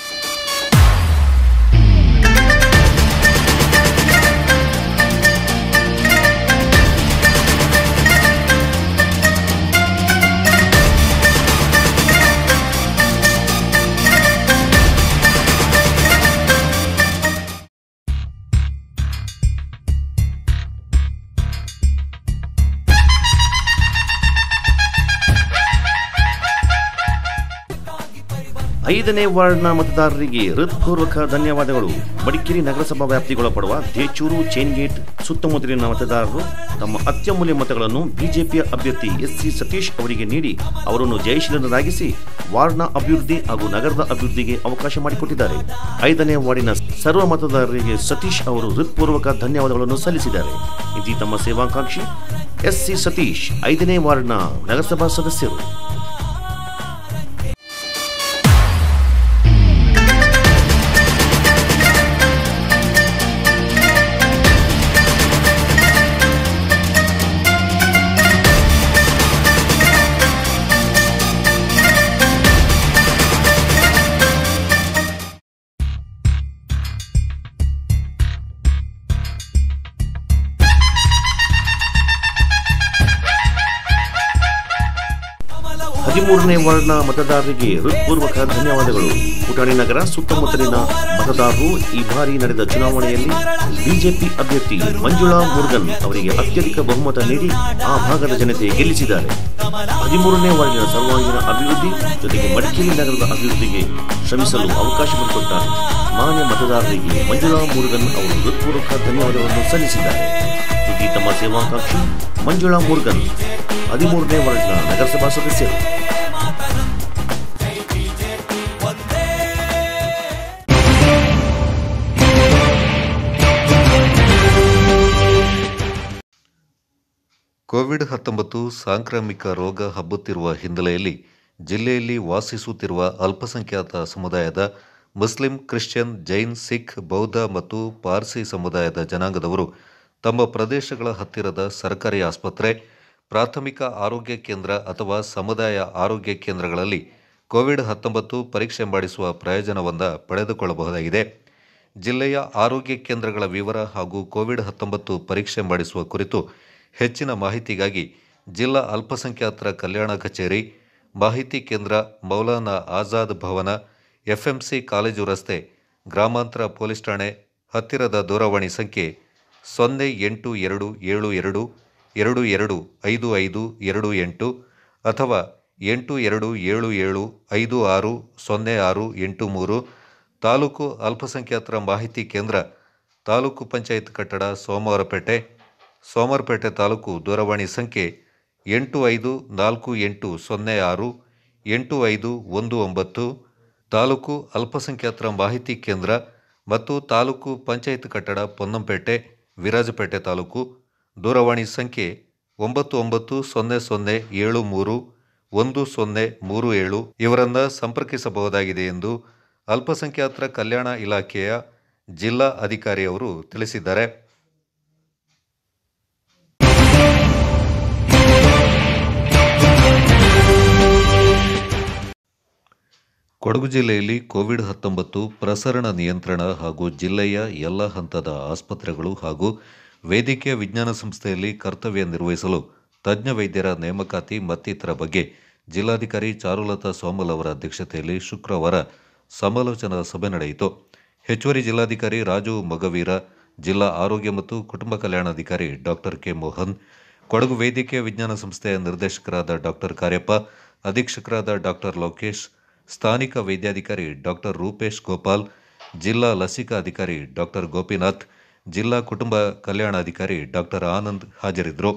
ಐದನೇ ವಾರ್ಡ್ನ ಮತದಾರರಿಗೆ ಹೃತ್ಪೂರ್ವಕ ಧನ್ಯವಾದಗಳು ಮಡಿಕೇರಿ ನಗರಸಭಾ ವ್ಯಾಪ್ತಿಗೊಳಪಡುವ ದೇಚೂರು ಚೈನ್ ಗೇಟ್ ಸುತ್ತಮುತ್ತಲಿನ ಮತದಾರರು ತಮ್ಮ ಅತ್ಯಮೂಲ್ಯ ಮತಗಳನ್ನು ಬಿಜೆಪಿಯ ಅಭ್ಯರ್ಥಿ ಎಸ್ ಸಿ ಸತೀಶ್ ಅವರಿಗೆ ನೀಡಿ ಅವರನ್ನು ಜಯಶೀಲರಾಗಿಸಿ ವಾರ್ಡ್ನ ಅಭಿವೃದ್ಧಿ ಹಾಗೂ ನಗರದ ಅಭಿವೃದ್ಧಿಗೆ ಅವಕಾಶ ಮಾಡಿಕೊಟ್ಟಿದ್ದಾರೆ ಐದನೇ ವಾರ್ಡಿನ ಸರ್ವ ಮತದಾರರಿಗೆ ಸತೀಶ್ ಅವರು ಹೃತ್ಪೂರ್ವಕ ಧನ್ಯವಾದಗಳನ್ನು ಸಲ್ಲಿಸಿದ್ದಾರೆ ಇಂತಿ ತಮ್ಮ ಸೇವಾಕಾಂಕ್ಷಿ ಎಸ್ ಸಿ ಸತೀಶ್ ಐದನೇ ವಾರ್ಡ್ನ ನಗರಸಭಾ ಸದಸ್ಯರು ಹದಿಮೂರನೇ ವಾರ್ಡ್ನ ಮತದಾರರಿಗೆ ಹೃತ್ಪೂರ್ವಕ ಧನ್ಯವಾದಗಳು ಪುಟಾಣಿ ನಗರ ಸುತ್ತಮುತ್ತಲಿನ ಮತದಾರರು ಈ ಬಾರಿ ನಡೆದ ಚುನಾವಣೆಯಲ್ಲಿ ಬಿಜೆಪಿ ಅಭ್ಯರ್ಥಿ ಮಂಜುಳಾ ಮುರುಗನ್ ಅವರಿಗೆ ಅತ್ಯಧಿಕ ಬಹುಮತ ನೀಡಿ ಆ ಭಾಗದ ಜನತೆ ಗೆಲ್ಲಿಸಿದ್ದಾರೆ ಹದಿಮೂರನೇ ವಾರ್ಡಿನ ಸರ್ವಾಂಗೀಣ ಅಭಿವೃದ್ಧಿ ಜೊತೆಗೆ ಮಡಿಕೇರಿ ನಗರದ ಅಭಿವೃದ್ಧಿಗೆ ಶ್ರಮಿಸಲು ಅವಕಾಶ ಮಾಡಿಕೊಟ್ಟಾರೆ ಮಾನ್ಯ ಮತದಾರರಿಗೆ ಮಂಜುಳಾ ಮುರುಗನ್ ಅವರು ಹೃತ್ಪೂರ್ವಕ ಧನ್ಯವಾದವನ್ನು ಸಲ್ಲಿಸಿದ್ದಾರೆ ಸುದ್ದಿ ತಮ್ಮ ಸೇವಾಕಾಂಕ್ಷಿ ಮಂಜುಳಾ ಮುರುಗನ್ ಹದಿಮೂರನೇ ವಾರ್ಡ್ನ ನಗರಸಭಾ ಸದಸ್ಯರು ಕೋವಿಡ್ ಹತ್ತೊಂಬತ್ತು ಸಾಂಕ್ರಾಮಿಕ ರೋಗ ಹಬ್ಬುತ್ತಿರುವ ಹಿನ್ನೆಲೆಯಲ್ಲಿ ಜಿಲ್ಲೆಯಲ್ಲಿ ವಾಸಿಸುತ್ತಿರುವ ಅಲ್ಪಸಂಖ್ಯಾತ ಸಮುದಾಯದ ಮುಸ್ಲಿಂ ಕ್ರಿಶ್ಚಿಯನ್ ಜೈನ್ ಸಿಖ್ ಬೌದ್ಧ ಮತ್ತು ಪಾರ್ಸಿ ಸಮುದಾಯದ ಜನಾಂಗದವರು ತಮ್ಮ ಪ್ರದೇಶಗಳ ಹತ್ತಿರದ ಸರ್ಕಾರಿ ಆಸ್ಪತ್ರೆ ಪ್ರಾಥಮಿಕ ಆರೋಗ್ಯ ಕೇಂದ್ರ ಅಥವಾ ಸಮುದಾಯ ಆರೋಗ್ಯ ಕೇಂದ್ರಗಳಲ್ಲಿ ಕೋವಿಡ್ ಹತ್ತೊಂಬತ್ತು ಪರೀಕ್ಷೆ ಮಾಡಿಸುವ ಪ್ರಯೋಜನವನ್ನು ಪಡೆದುಕೊಳ್ಳಬಹುದಾಗಿದೆ ಜಿಲ್ಲೆಯ ಆರೋಗ್ಯ ಕೇಂದ್ರಗಳ ವಿವರ ಹಾಗೂ ಕೋವಿಡ್ ಹತ್ತೊಂಬತ್ತು ಪರೀಕ್ಷೆ ಮಾಡಿಸುವ ಕುರಿತು ಹೆಚ್ಚಿನ ಮಾಹಿತಿಗಾಗಿ ಜಿಲ್ಲಾ ಅಲ್ಪಸಂಖ್ಯಾತರ ಕಲ್ಯಾಣ ಕಚೇರಿ ಮಾಹಿತಿ ಕೇಂದ್ರ ಮೌಲಾನಾ ಆಜಾದ್ ಭವನ ಎಫ್ಎಂಸಿ ಕಾಲೇಜು ರಸ್ತೆ ಗ್ರಾಮಾಂತರ ಪೊಲೀಸ್ ಠಾಣೆ ಹತ್ತಿರದ ದೂರವಾಣಿ ಸಂಖ್ಯೆ ಸೊನ್ನೆ ಎಂಟು ಎರಡು ಏಳು ಎರಡು ಎರಡು ಎರಡು ಐದು ಐದು ಎರಡು ಎಂಟು ಅಥವಾ ಎಂಟು ಎರಡು ಏಳು ಏಳು ಐದು ಆರು ಸೊನ್ನೆ ಆರು ಎಂಟು ಮೂರು ತಾಲೂಕು ಅಲ್ಪಸಂಖ್ಯಾತರ ಮಾಹಿತಿ ಕೇಂದ್ರ ತಾಲೂಕು ಪಂಚಾಯತ್ ಕಟ್ಟಡ ಸೋಮವಾರಪೇಟೆ ಸೋಮವಾರಪೇಟೆ ತಾಲೂಕು ದೂರವಾಣಿ ಸಂಖ್ಯೆ ಎಂಟು ಐದು ನಾಲ್ಕು ಎಂಟು ಸೊನ್ನೆ ಆರು ಎಂಟು ಐದು ಒಂದು ಒಂಬತ್ತು ತಾಲೂಕು ಅಲ್ಪಸಂಖ್ಯಾತರ ಮಾಹಿತಿ ಕೇಂದ್ರ ಮತ್ತು ತಾಲೂಕು ಪಂಚಾಯತ್ ಕಟ್ಟಡ ಪೊನ್ನಂಪೇಟೆ ವಿರಾಜಪೇಟೆ ತಾಲೂಕು ದೂರವಾಣಿ ಸಂಖ್ಯೆ ಒಂಬತ್ತು ಒಂಬತ್ತು ಸೊನ್ನೆ ಸೊನ್ನೆ ಏಳು ಮೂರು ಒಂದು ಸೊನ್ನೆ ಮೂರು ಏಳು ಇವರನ್ನು ಸಂಪರ್ಕಿಸಬಹುದಾಗಿದೆ ಎಂದು ಅಲ್ಪಸಂಖ್ಯಾತರ ಕಲ್ಯಾಣ ಇಲಾಖೆಯ ಜಿಲ್ಲಾ ಅಧಿಕಾರಿಯವರು ತಿಳಿಸಿದ್ದಾರೆ ಕೊಡಗು ಜಿಲ್ಲೆಯಲ್ಲಿ ಕೋವಿಡ್ ಹತ್ತೊಂಬತ್ತು ಪ್ರಸರಣ ನಿಯಂತ್ರಣ ಹಾಗೂ ಜಿಲ್ಲೆಯ ಎಲ್ಲ ಹಂತದ ಆಸ್ಪತ್ರೆಗಳು ಹಾಗೂ ವೈದ್ಯಕೀಯ ವಿಜ್ಞಾನ ಸಂಸ್ಥೆಯಲ್ಲಿ ಕರ್ತವ್ಯ ನಿರ್ವಹಿಸಲು ತಜ್ಞ ವೈದ್ಯರ ನೇಮಕಾತಿ ಮತ್ತಿತರ ಬಗ್ಗೆ ಜಿಲ್ಲಾಧಿಕಾರಿ ಚಾರುಲತಾ ಸೋಮಲ್ ಅವರ ಅಧ್ಯಕ್ಷತೆಯಲ್ಲಿ ಶುಕ್ರವಾರ ಸಮಾಲೋಚನಾ ಸಭೆ ನಡೆಯಿತು ಹೆಚ್ಚುವರಿ ಜಿಲ್ಲಾಧಿಕಾರಿ ರಾಜು ಮಗವೀರ ಜಿಲ್ಲಾ ಆರೋಗ್ಯ ಮತ್ತು ಕುಟುಂಬ ಕಲ್ಯಾಣಾಧಿಕಾರಿ ಡಾಕ್ಟರ್ ಕೆ ಮೋಹನ್ ಕೊಡಗು ವೈದ್ಯಕೀಯ ವಿಜ್ಞಾನ ಸಂಸ್ಥೆಯ ನಿರ್ದೇಶಕರಾದ ಡಾಕ್ಟರ್ ಕಾರ್ಯಪ್ಪ ಅಧೀಕ್ಷಕರಾದ ಡಾಕ್ಟರ್ ಲೋಕೇಶ್ ಸ್ಥಾನಿಕ ವೈದ್ಯಾಧಿಕಾರಿ ಡಾಕ್ಟರ್ ರೂಪೇಶ್ ಗೋಪಾಲ್ ಜಿಲ್ಲಾ ಲಸಿಕಾ ಅಧಿಕಾರಿ ಡಾಕ್ಟರ್ ಗೋಪಿನಾಥ್ ಜಿಲ್ಲಾ ಕುಟುಂಬ ಕಲ್ಯಾಣಾಧಿಕಾರಿ ಡಾಕ್ಟರ್ ಆನಂದ್ ಹಾಜರಿದ್ದರು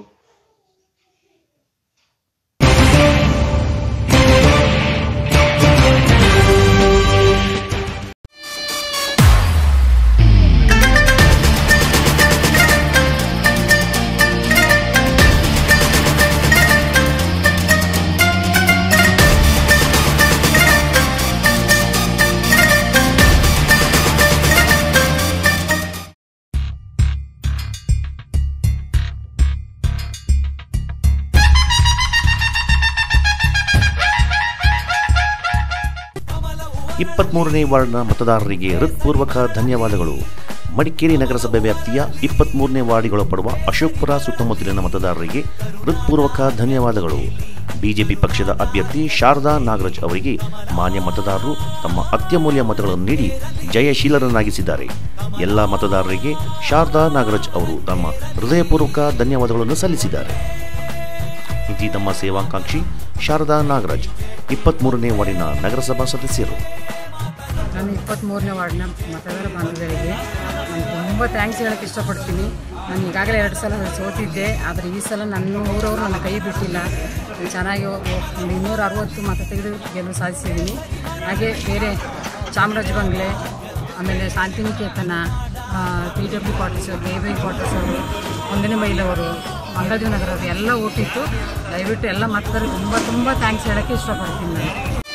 ಇಪ್ಪತ್ಮೂರನೇ ವಾರ್ಡ್ನ ಮತದಾರರಿಗೆ ಹೃತ್ಪೂರ್ವಕ ಧನ್ಯವಾದಗಳು ಮಡಿಕೇರಿ ನಗರಸಭೆ ವ್ಯಾಪ್ತಿಯ ಇಪ್ಪತ್ಮೂರನೇ ವಾರ್ಡಿಗೊಳಪಡುವ ಅಶೋಕ್ಪುರ ಸುತ್ತಮುತ್ತಲಿನ ಮತದಾರರಿಗೆ ಹೃತ್ಪೂರ್ವಕ ಧನ್ಯವಾದಗಳು ಬಿಜೆಪಿ ಪಕ್ಷದ ಅಭ್ಯರ್ಥಿ ಶಾರದಾ ನಾಗರಾಜ್ ಅವರಿಗೆ ಮಾನ್ಯ ಮತದಾರರು ತಮ್ಮ ಅತ್ಯಮೂಲ್ಯ ಮತಗಳನ್ನು ನೀಡಿ ಜಯಶೀಲರನ್ನಾಗಿಸಿದ್ದಾರೆ ಎಲ್ಲ ಮತದಾರರಿಗೆ ಶಾರದಾ ನಾಗರಾಜ್ ಅವರು ತಮ್ಮ ಹೃದಯಪೂರ್ವಕ ಧನ್ಯವಾದಗಳನ್ನು ಸಲ್ಲಿಸಿದ್ದಾರೆ ಇತಿ ತಮ್ಮ ಸೇವಾಕಾಂಕ್ಷಿ ಶಾರದಾ ನಾಗರಾಜ್ ಇಪ್ಪತ್ಮೂರನೇ ವಾರ್ಡಿನ ನಗರಸಭಾ ಸದಸ್ಯರು ನಾನು ಇಪ್ಪತ್ತ್ಮೂರನೇ ವಾರ್ಡ್ನ ಮತದಾರ ಬಾಂಧವರಿಗೆ ನಾನು ತುಂಬ ಥ್ಯಾಂಕ್ಸ್ ಹೇಳೋಕ್ಕೆ ಇಷ್ಟಪಡ್ತೀನಿ ನಾನು ಈಗಾಗಲೇ ಎರಡು ಸಲ ಸೋತಿದ್ದೆ ಆದರೆ ಈ ಸಲ ನನ್ನ ಊರವರು ನನ್ನ ಕೈ ಬಿಟ್ಟಿಲ್ಲ ನಾನು ಚೆನ್ನಾಗಿ ಒಂದು ಇನ್ನೂರ ಅರವತ್ತು ಮತ ತೆಗೆದು ಗೆಲುವು ಸಾಧಿಸಿದ್ದೀನಿ ಹಾಗೆ ಬೇರೆ ಚಾಮರಾಜ ಬಂಗ್ಲೆ ಆಮೇಲೆ Shantiniketan P W quarters baby quarters ಅವರು ಒಂದನೇ ಮೈಲವರು ಮಂಗಳದೇವ ನಗರವರು ಎಲ್ಲ ಓಟಿತ್ತು ದಯವಿಟ್ಟು ಎಲ್ಲ ಮತದಾರರಿಗೆ ತುಂಬ ತುಂಬ ಥ್ಯಾಂಕ್ಸ್ ಹೇಳೋಕ್ಕೆ ಇಷ್ಟಪಡ್ತೀನಿ ನಾನು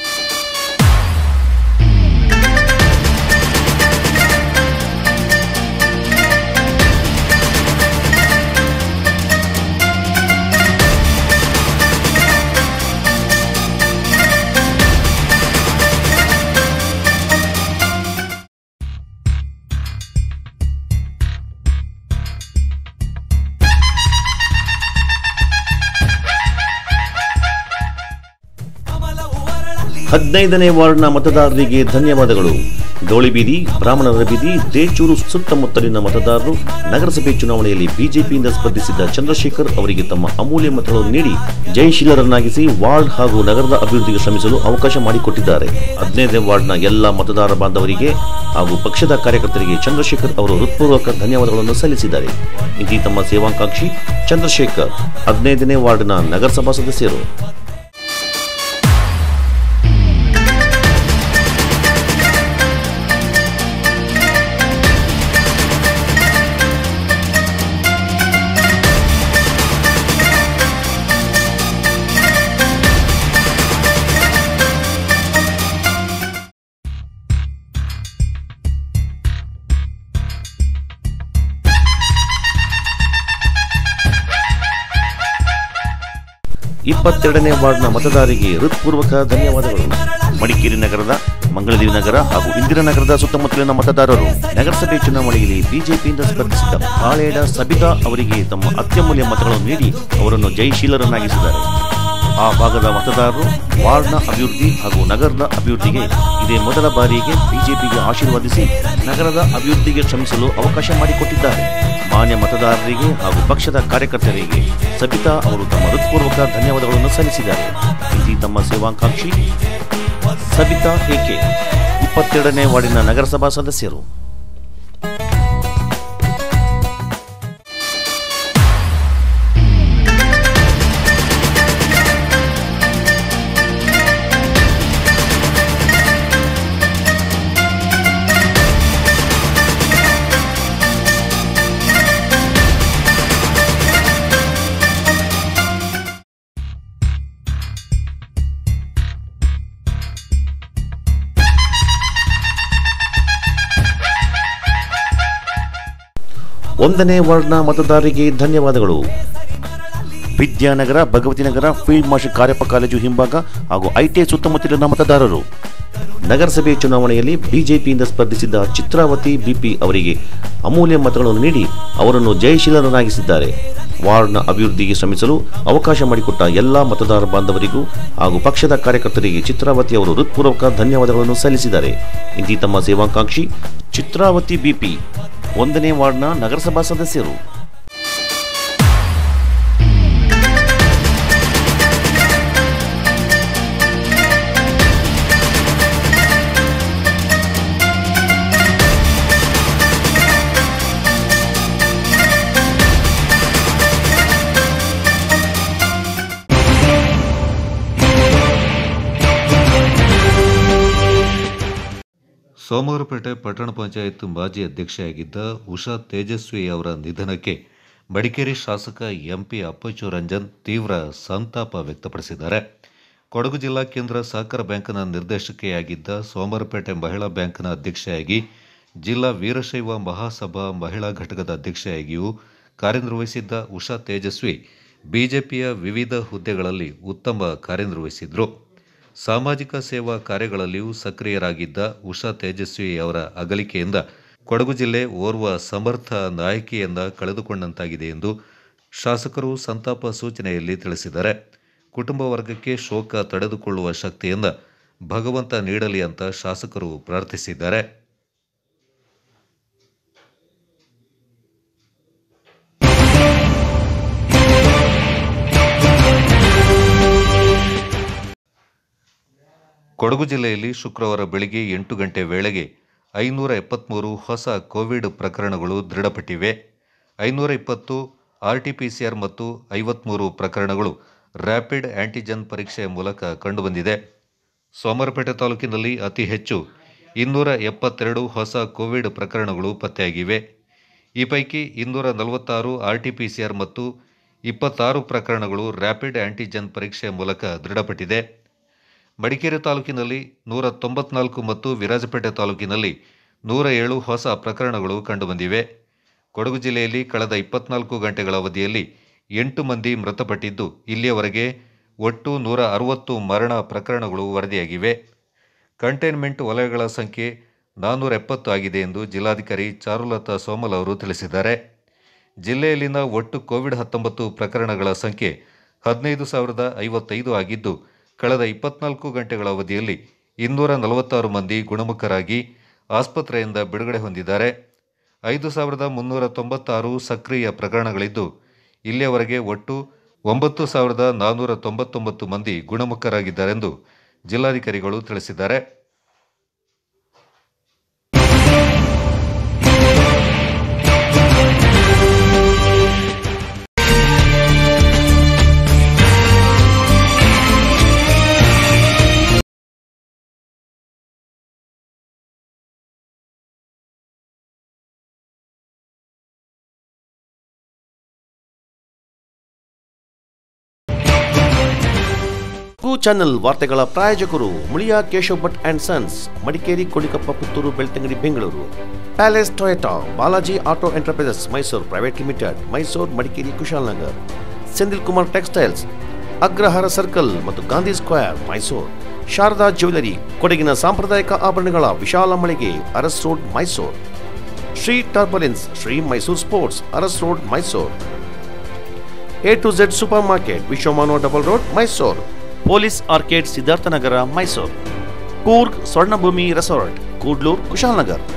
ಹದಿನೈದನೇ ವಾರ್ಡ್ನ ಮತದಾರರಿಗೆ ಧನ್ಯವಾದಗಳು ಗೌಳಿಬೀದಿ ಬ್ರಾಹ್ಮಣರ ಬೀದಿ ದೇಚೂರು ಸುತ್ತಮುತ್ತಲಿನ ಮತದಾರರು ನಗರಸಭೆ ಚುನಾವಣೆಯಲ್ಲಿ ಬಿಜೆಪಿಯಿಂದ ಸ್ಪರ್ಧಿಸಿದ್ದ ಚಂದ್ರಶೇಖರ್ ಅವರಿಗೆ ತಮ್ಮ ಅಮೂಲ್ಯ ಮತಗಳನ್ನು ನೀಡಿ ಜಯಶೀಲರನ್ನಾಗಿಸಿ ವಾರ್ಡ್ ಹಾಗೂ ನಗರದ ಅಭಿವೃದ್ಧಿಗೆ ಶ್ರಮಿಸಲು ಅವಕಾಶ ಮಾಡಿಕೊಟ್ಟಿದ್ದಾರೆ ಹದಿನೈದನೇ ವಾರ್ಡ್ನ ಎಲ್ಲ ಮತದಾರ ಬಾಂಧವರಿಗೆ ಹಾಗೂ ಪಕ್ಷದ ಕಾರ್ಯಕರ್ತರಿಗೆ ಚಂದ್ರಶೇಖರ್ ಅವರು ಹೃತ್ಪೂರ್ವಕ ಧನ್ಯವಾದಗಳನ್ನು ಸಲ್ಲಿಸಿದ್ದಾರೆ ಇತಿ ತಮ್ಮ ಸೇವಾಕಾಂಕ್ಷಿ ಚಂದ್ರಶೇಖರ್ ಹದಿನೈದನೇ ವಾರ್ಡ್ನ ನಗರಸಭಾ ಸದಸ್ಯರು ಇಪ್ಪತ್ತೆರಡನೇ ವಾರ್ಡ್ನ ಮತದಾರರಿಗೆ ಹೃತ್ಪೂರ್ವಕ ಧನ್ಯವಾದಗಳು ಮಡಿಕೇರಿ ನಗರದ ಮಂಗಳದೇವಿ ನಗರ ಹಾಗೂ ಇಂದಿರಾನಗರದ ಸುತ್ತಮುತ್ತಲಿನ ಮತದಾರರು ನಗರಸಭೆ ಚುನಾವಣೆಯಲ್ಲಿ ಬಿಜೆಪಿಯಿಂದ ಸ್ಪರ್ಧಿಸಿದ್ದ ಬಾಳೇಡ ಸಬಿತಾ ಅವರಿಗೆ ತಮ್ಮ ಅತ್ಯಮೂಲ್ಯ ಮತಗಳನ್ನು ನೀಡಿ ಅವರನ್ನು ಜಯಶೀಲರನ್ನಾಗಿಸಿದ್ದಾರೆ ಆ ಭಾಗದ ಮತದಾರರು ವಾರ್ಡ್ನ ಅಭಿವೃದ್ಧಿ ಹಾಗೂ ನಗರದ ಅಭಿವೃದ್ಧಿಗೆ ಇದೇ ಮೊದಲ ಬಾರಿಗೆ ಬಿಜೆಪಿಗೆ ಆಶೀರ್ವದಿಸಿ ನಗರದ ಅಭಿವೃದ್ಧಿಗೆ ಶ್ರಮಿಸಲು ಅವಕಾಶ ಮಾಡಿಕೊಟ್ಟಿದ್ದಾರೆ ಮಾನ್ಯ ಮತದಾರರಿಗೆ ಹಾಗೂ ಪಕ್ಷದ ಕಾರ್ಯಕರ್ತರಿಗೆ ಸಬಿತಾ ಅವರು ತಮ್ಮ ಹೃತ್ಪೂರ್ವಕ ಧನ್ಯವಾದಗಳನ್ನು ಸಲ್ಲಿಸಿದ್ದಾರೆ ಇತಿ ತಮ್ಮ ಸೇವಾಕಾಂಕ್ಷಿ ಸಬಿತಾ ಏಕೆ ಇಪ್ಪತ್ತೆರಡನೇ ವಾರ್ಡಿನ ನಗರಸಭಾ ಸದಸ್ಯರು ಒಂದನೇ ವಾರ್ಡ್ನ ಮತದಾರರಿಗೆ ಧನ್ಯವಾದಗಳು Vidyanagara Bhagavathinagara field marshal Cariappa college ಹಿಂಭಾಗ ಹಾಗೂ ಐಟಿಐ ಸುತ್ತಮುತ್ತಲಿನ ಮತದಾರರು ನಗರಸಭೆ ಚುನಾವಣೆಯಲ್ಲಿ ಬಿಜೆಪಿಯಿಂದ ಸ್ಪರ್ಧಿಸಿದ್ದ ಚಿತ್ರಾವತಿ ಬಿಪಿ ಅವರಿಗೆ ಅಮೂಲ್ಯ ಮತಗಳನ್ನು ನೀಡಿ ಅವರನ್ನು ಜಯಶೀಲರನ್ನಾಗಿಸಿದ್ದಾರೆ ವಾರ್ಡ್ನ ಅಭಿವೃದ್ಧಿಗೆ ಶ್ರಮಿಸಲು ಅವಕಾಶ ಮಾಡಿಕೊಟ್ಟ ಎಲ್ಲ ಮತದಾರ ಬಾಂಧವರಿಗೂ ಹಾಗೂ ಪಕ್ಷದ ಕಾರ್ಯಕರ್ತರಿಗೆ ಚಿತ್ರಾವತಿ ಅವರು ಹೃತ್ಪೂರ್ವಕ ಧನ್ಯವಾದಗಳನ್ನು ಸಲ್ಲಿಸಿದ್ದಾರೆ ಇಂತಿ ತಮ್ಮ ಸೇವಾಕಾಂಕ್ಷಿ ಚಿತ್ರಾವತಿ ಬಿಪಿ ಒಂದನೇ ವಾರ್ಡ್ನ ನಗರಸಭಾ ಸದಸ್ಯರು ಸೋಮವಾರಪೇಟೆ ಪಟ್ಟಣ ಪಂಚಾಯತ್ ಮಾಜಿ ಅಧ್ಯಕ್ಷೆಯಾಗಿದ್ದ ಉಷಾ ತೇಜಸ್ವಿ ಅವರ ನಿಧನಕ್ಕೆ ಮಡಿಕೇರಿ ಶಾಸಕ ಎಂಪಿ ಅಪ್ಪಚ್ಚು ರಂಜನ್ ತೀವ್ರ ಸಂತಾಪ ವ್ಯಕ್ತಪಡಿಸಿದ್ದಾರೆ ಕೊಡಗು ಜಿಲ್ಲಾ ಕೇಂದ್ರ ಸಹಕಾರ ಬ್ಯಾಂಕ್ನ ನಿರ್ದೇಶಕಿಯಾಗಿದ್ದ ಸೋಮವಾರಪೇಟೆ ಮಹಿಳಾ ಬ್ಯಾಂಕ್ನ ಅಧ್ಯಕ್ಷೆಯಾಗಿ ಜಿಲ್ಲಾ ವೀರಶೈವ ಮಹಾಸಭಾ ಮಹಿಳಾ ಘಟಕದ ಅಧ್ಯಕ್ಷೆಯಾಗಿಯೂ ಕಾರ್ಯನಿರ್ವಹಿಸಿದ್ದ ಉಷಾ ತೇಜಸ್ವಿ ಬಿಜೆಪಿಯ ವಿವಿಧ ಹುದ್ದೆಗಳಲ್ಲಿ ಉತ್ತಮ ಕಾರ್ಯನಿರ್ವಹಿಸಿದ್ರು ಸಾಮಾಜಿಕ ಸೇವಾ ಕಾರ್ಯಗಳಲ್ಲಿಯೂ ಸಕ್ರಿಯರಾಗಿದ್ದ ಉಷಾ ತೇಜಸ್ವಿ ಅವರ ಅಗಲಿಕೆಯಿಂದ ಕೊಡಗು ಜಿಲ್ಲೆ ಓರ್ವ ಸಮರ್ಥ ನಾಯಕಿಯನ್ನ ಕಳೆದುಕೊಂಡಂತಾಗಿದೆ ಎಂದು ಶಾಸಕರು ಸಂತಾಪ ಸೂಚನೆಯಲ್ಲಿ ತಿಳಿಸಿದ್ದಾರೆ ಕುಟುಂಬ ವರ್ಗಕ್ಕೆ ಶೋಕ ತಡೆದುಕೊಳ್ಳುವ ಶಕ್ತಿಯಿಂದ ಭಗವಂತ ನೀಡಲಿ ಅಂತ ಶಾಸಕರು ಪ್ರಾರ್ಥಿಸಿದ್ದಾರೆ ಕೊಡಗು ಜಿಲ್ಲೆಯಲ್ಲಿ ಶುಕ್ರವಾರ ಬೆಳಗ್ಗೆ ಎಂಟು ಗಂಟೆ ವೇಳೆಗೆ ಐನೂರ ಎಪ್ಪತ್ತ್ಮೂರು ಹೊಸ ಕೋವಿಡ್ ಪ್ರಕರಣಗಳು ದೃಢಪಟ್ಟಿವೆ ಐನೂರ ಇಪ್ಪತ್ತು ಆರ್ಟಿಪಿಸಿಆರ್ ಮತ್ತು ಐವತ್ತ್ಮೂರು ಪ್ರಕರಣಗಳು ರ್ಯಾಪಿಡ್ ಆಂಟಿಜೆನ್ ಪರೀಕ್ಷೆಯ ಮೂಲಕ ಕಂಡುಬಂದಿದೆ ಸೋಮವಾರಪೇಟೆ ತಾಲೂಕಿನಲ್ಲಿ ಅತಿ ಹೆಚ್ಚು ಇನ್ನೂರ ಎಪ್ಪತ್ತೆರಡು ಹೊಸ ಕೋವಿಡ್ ಪ್ರಕರಣಗಳು ಪತ್ತೆಯಾಗಿವೆ ಈ ಪೈಕಿ ಇನ್ನೂರ ನಲವತ್ತಾರು ಆರ್ಟಿಪಿಸಿಆರ್ ಮತ್ತು ಇಪ್ಪತ್ತಾರು ಪ್ರಕರಣಗಳು ರ್ಯಾಪಿಡ್ ಆಂಟಿಜೆನ್ ಪರೀಕ್ಷೆಯ ಮೂಲಕ ದೃಢಪಟ್ಟಿದೆ ಮಡಿಕೇರಿ ತಾಲೂಕಿನಲ್ಲಿ ನೂರ ತೊಂಬತ್ನಾಲ್ಕು ಮತ್ತು ವಿರಾಜಪೇಟೆ ತಾಲೂಕಿನಲ್ಲಿ ನೂರ ಏಳು ಹೊಸ ಪ್ರಕರಣಗಳು ಕಂಡುಬಂದಿವೆ ಕೊಡಗು ಜಿಲ್ಲೆಯಲ್ಲಿ ಕಳೆದ ಇಪ್ಪತ್ನಾಲ್ಕು ಗಂಟೆಗಳ ಅವಧಿಯಲ್ಲಿ ಎಂಟು ಮಂದಿ ಮೃತಪಟ್ಟಿದ್ದು ಇಲ್ಲಿಯವರೆಗೆ ಒಟ್ಟು ನೂರ ಅರವತ್ತು ಮರಣ ಪ್ರಕರಣಗಳು ವರದಿಯಾಗಿವೆ ಕಂಟೈನ್ಮೆಂಟ್ ವಲಯಗಳ ಸಂಖ್ಯೆ ನಾನ್ನೂರ ಎಪ್ಪತ್ತು ಆಗಿದೆ ಎಂದು ಜಿಲ್ಲಾಧಿಕಾರಿ ಚಾರುಲತಾ ಸೋಮಲ್ ಅವರು ತಿಳಿಸಿದ್ದಾರೆ ಜಿಲ್ಲೆಯಲ್ಲಿನ ಒಟ್ಟು ಕೋವಿಡ್ ಹತ್ತೊಂಬತ್ತು ಪ್ರಕರಣಗಳ ಸಂಖ್ಯೆ ಹದಿನೈದು ಸಾವಿರದ ಐವತ್ತೈದು ಆಗಿದ್ದು ಕಳೆದ ಇಪ್ಪತ್ನಾಲ್ಕು ಗಂಟೆಗಳ ಅವಧಿಯಲ್ಲಿ ಇನ್ನೂರ ನಲವತ್ತಾರು ಮಂದಿ ಗುಣಮುಖರಾಗಿ ಆಸ್ಪತ್ರೆಯಿಂದ ಬಿಡುಗಡೆ ಹೊಂದಿದ್ದಾರೆ ಐದು ಸಾವಿರದ ಮುನ್ನೂರ ತೊಂಬತ್ತಾರು ಸಕ್ರಿಯ ಪ್ರಕರಣಗಳಿದ್ದು ಇಲ್ಲಿಯವರೆಗೆ ಒಟ್ಟು ಒಂಬತ್ತು ಸಾವಿರದ ನಾನ್ನೂರ ತೊಂಬತ್ತೊಂಬತ್ತು ಮಂದಿ ಗುಣಮುಖರಾಗಿದ್ದಾರೆಂದು ಜಿಲ್ಲಾಧಿಕಾರಿಗಳು ತಿಳಿಸಿದ್ದಾರೆ ಕು ಚಾನೆಲ್ ವಾರ್ತೆಗಳ ಪ್ರಾಯೋಜಕರು ಮುಳಿಯ ಕೇಶವ್ ಭಟ್ ಅಂಡ್ ಸನ್ಸ್ ಮಡಿಕೇರಿ ಕೊಳಿಕಪ್ಪ Puttur Belthangady Bengaluru palace Toyota Balaji auto enterprises Mysuru private limited Mysuru Madikeri Kushalnagar Sendil Kumar textiles Agrahara circle ಮತ್ತು ಗಾಂಧಿ ಸ್ಕ್ವೇರ್ ಮೈಸೂರು ಶಾರದಾ ಜ್ಯುವೆಲರಿ ಕೊಡಗಿನ ಸಾಂಪ್ರದಾಯಿಕ ಆಭರಣಗಳ ವಿಶಾಲ ಮಳಿಗೆ Aras road Mysuru Shri turbulence Shri Mysuru sports Aras road Mysuru A to Z supermarket Vishwamanava double road Mysuru police arcade Siddharthanagara Mysuru Coorg Swarnabhoomi resort Kudlur Kushalnagar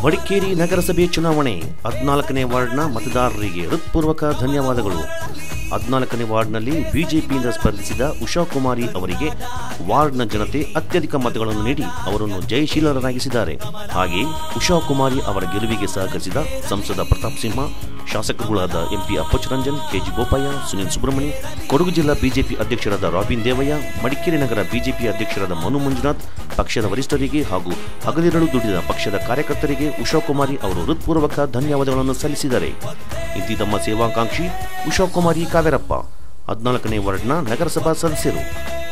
Madikeri ನಗರಸಭೆ ಚುನಾವಣೆ ಹದಿನಾಲ್ಕನೇ ವಾರ್ಡ್ನ ಮತದಾರರಿಗೆ ಹೃತ್ಪೂರ್ವಕ ಧನ್ಯವಾದಗಳು ಹದಿನಾಲ್ಕನೇ ವಾರ್ಡ್ನಲ್ಲಿ ಬಿಜೆಪಿಯಿಂದ ಸ್ಪರ್ಧಿಸಿದ ಉಷಾ ಕುಮಾರಿ ಅವರಿಗೆ ವಾರ್ಡ್ನ ಜನತೆ ಅತ್ಯಧಿಕ ಮತಗಳನ್ನು ನೀಡಿ ಅವರನ್ನು ಜಯಶೀಲರಾಗಿಸಿದ್ದಾರೆ ಹಾಗೆಯೇ ಉಷಾ ಕುಮಾರಿ ಅವರ ಗೆಲುವಿಗೆ ಸಹಕರಿಸಿದ ಸಂಸದ ಪ್ರತಾಪ್ ಸಿಂಹ ಶಾಸಕರುಗಳಾದ ಎಂಪಿ ಅಪ್ಪಚ್ಚರಂಜನ್ ಕೆಜಿ ಬೋಪಯ್ಯ ಸುನಿಲ್ ಸುಬ್ರಹ್ಮಣಿ ಕೊಡಗು ಜಿಲ್ಲಾ ಬಿಜೆಪಿ ಅಧ್ಯಕ್ಷರಾದ ರಾಬಿನ್ ದೇವಯ್ಯ ಮಡಿಕೇರಿ ನಗರ ಬಿಜೆಪಿ ಅಧ್ಯಕ್ಷರಾದ ಮನು ಮಂಜುನಾಥ್ ಪಕ್ಷದ ವರಿಷ್ಠರಿಗೆ ಹಾಗೂ ಹಗಲಿರಳು ದುಡಿದ ಪಕ್ಷದ ಕಾರ್ಯಕರ್ತರಿಗೆ ಉಷಾ ಕುಮಾರಿ ಅವರು ಹೃತ್ಪೂರ್ವಕ ಧನ್ಯವಾದಗಳನ್ನು ಸಲ್ಲಿಸಿದ್ದಾರೆ ಇಂತಿ ತಮ್ಮ ಸೇವಾಕಾಂಕ್ಷಿ ಉಷಾ ಕುಮಾರಿ ಕಾವೇರಪ್ಪ ಹದಿನಾಲ್ಕನೇ ವಾರ್ಡ್ನ ನಗರಸಭಾ ಸದಸ್ಯರು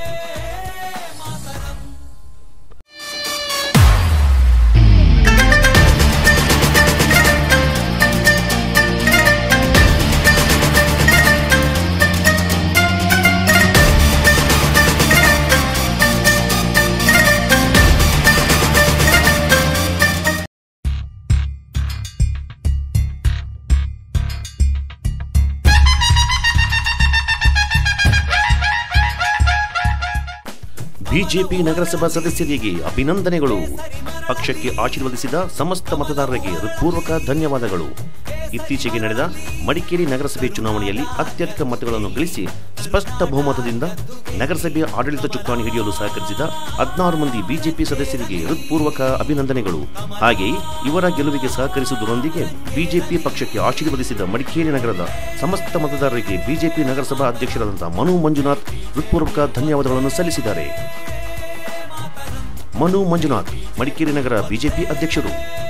ಬಿಜೆಪಿ ನಗರಸಭಾ ಸದಸ್ಯರಿಗೆ ಅಭಿನಂದನೆಗಳು ಪಕ್ಷಕ್ಕೆ ಆಶೀರ್ವದಿಸಿದ ಸಮಸ್ತ ಮತದಾರರಿಗೆ ಹೃತ್ಪೂರ್ವಕ ಧನ್ಯವಾದಗಳು ಇತ್ತೀಚೆಗೆ ನಡೆದ ಮಡಿಕೇರಿ ನಗರಸಭೆ ಚುನಾವಣೆಯಲ್ಲಿ ಅತ್ಯಧಿಕ ಮತಗಳನ್ನು ಗಳಿಸಿ ಸ್ಪಷ್ಟ ಬಹುಮತದಿಂದ ನಗರಸಭೆಯ ಆಡಳಿತ ಚುಕ್ಕಾಣಿ ಹಿಡಿಯಲು ಸಹಕರಿಸಿದ ಹದಿನಾರು ಮಂದಿ ಬಿಜೆಪಿ ಸದಸ್ಯರಿಗೆ ಹೃತ್ಪೂರ್ವಕ ಅಭಿನಂದನೆಗಳು ಹಾಗೆಯೇ ಇವರ ಗೆಲುವಿಗೆ ಸಹಕರಿಸುವುದರೊಂದಿಗೆ ಬಿಜೆಪಿ ಪಕ್ಷಕ್ಕೆ ಆಶೀರ್ವದಿಸಿದ ಮಡಿಕೇರಿ ನಗರದ ಸಮಸ್ತ ಮತದಾರರಿಗೆ ಬಿಜೆಪಿ ನಗರಸಭಾ ಅಧ್ಯಕ್ಷರಾದಂತಹ ಮನು ಮಂಜುನಾಥ್ ಹೃತ್ಪೂರ್ವಕ ಧನ್ಯವಾದಗಳನ್ನು ಸಲ್ಲಿಸಿದ್ದಾರೆ ಮನು ಮಂಜುನಾಥ್ ಮಡಿಕೇರಿ ನಗರ ಬಿಜೆಪಿ ಅಧ್ಯಕ್ಷರು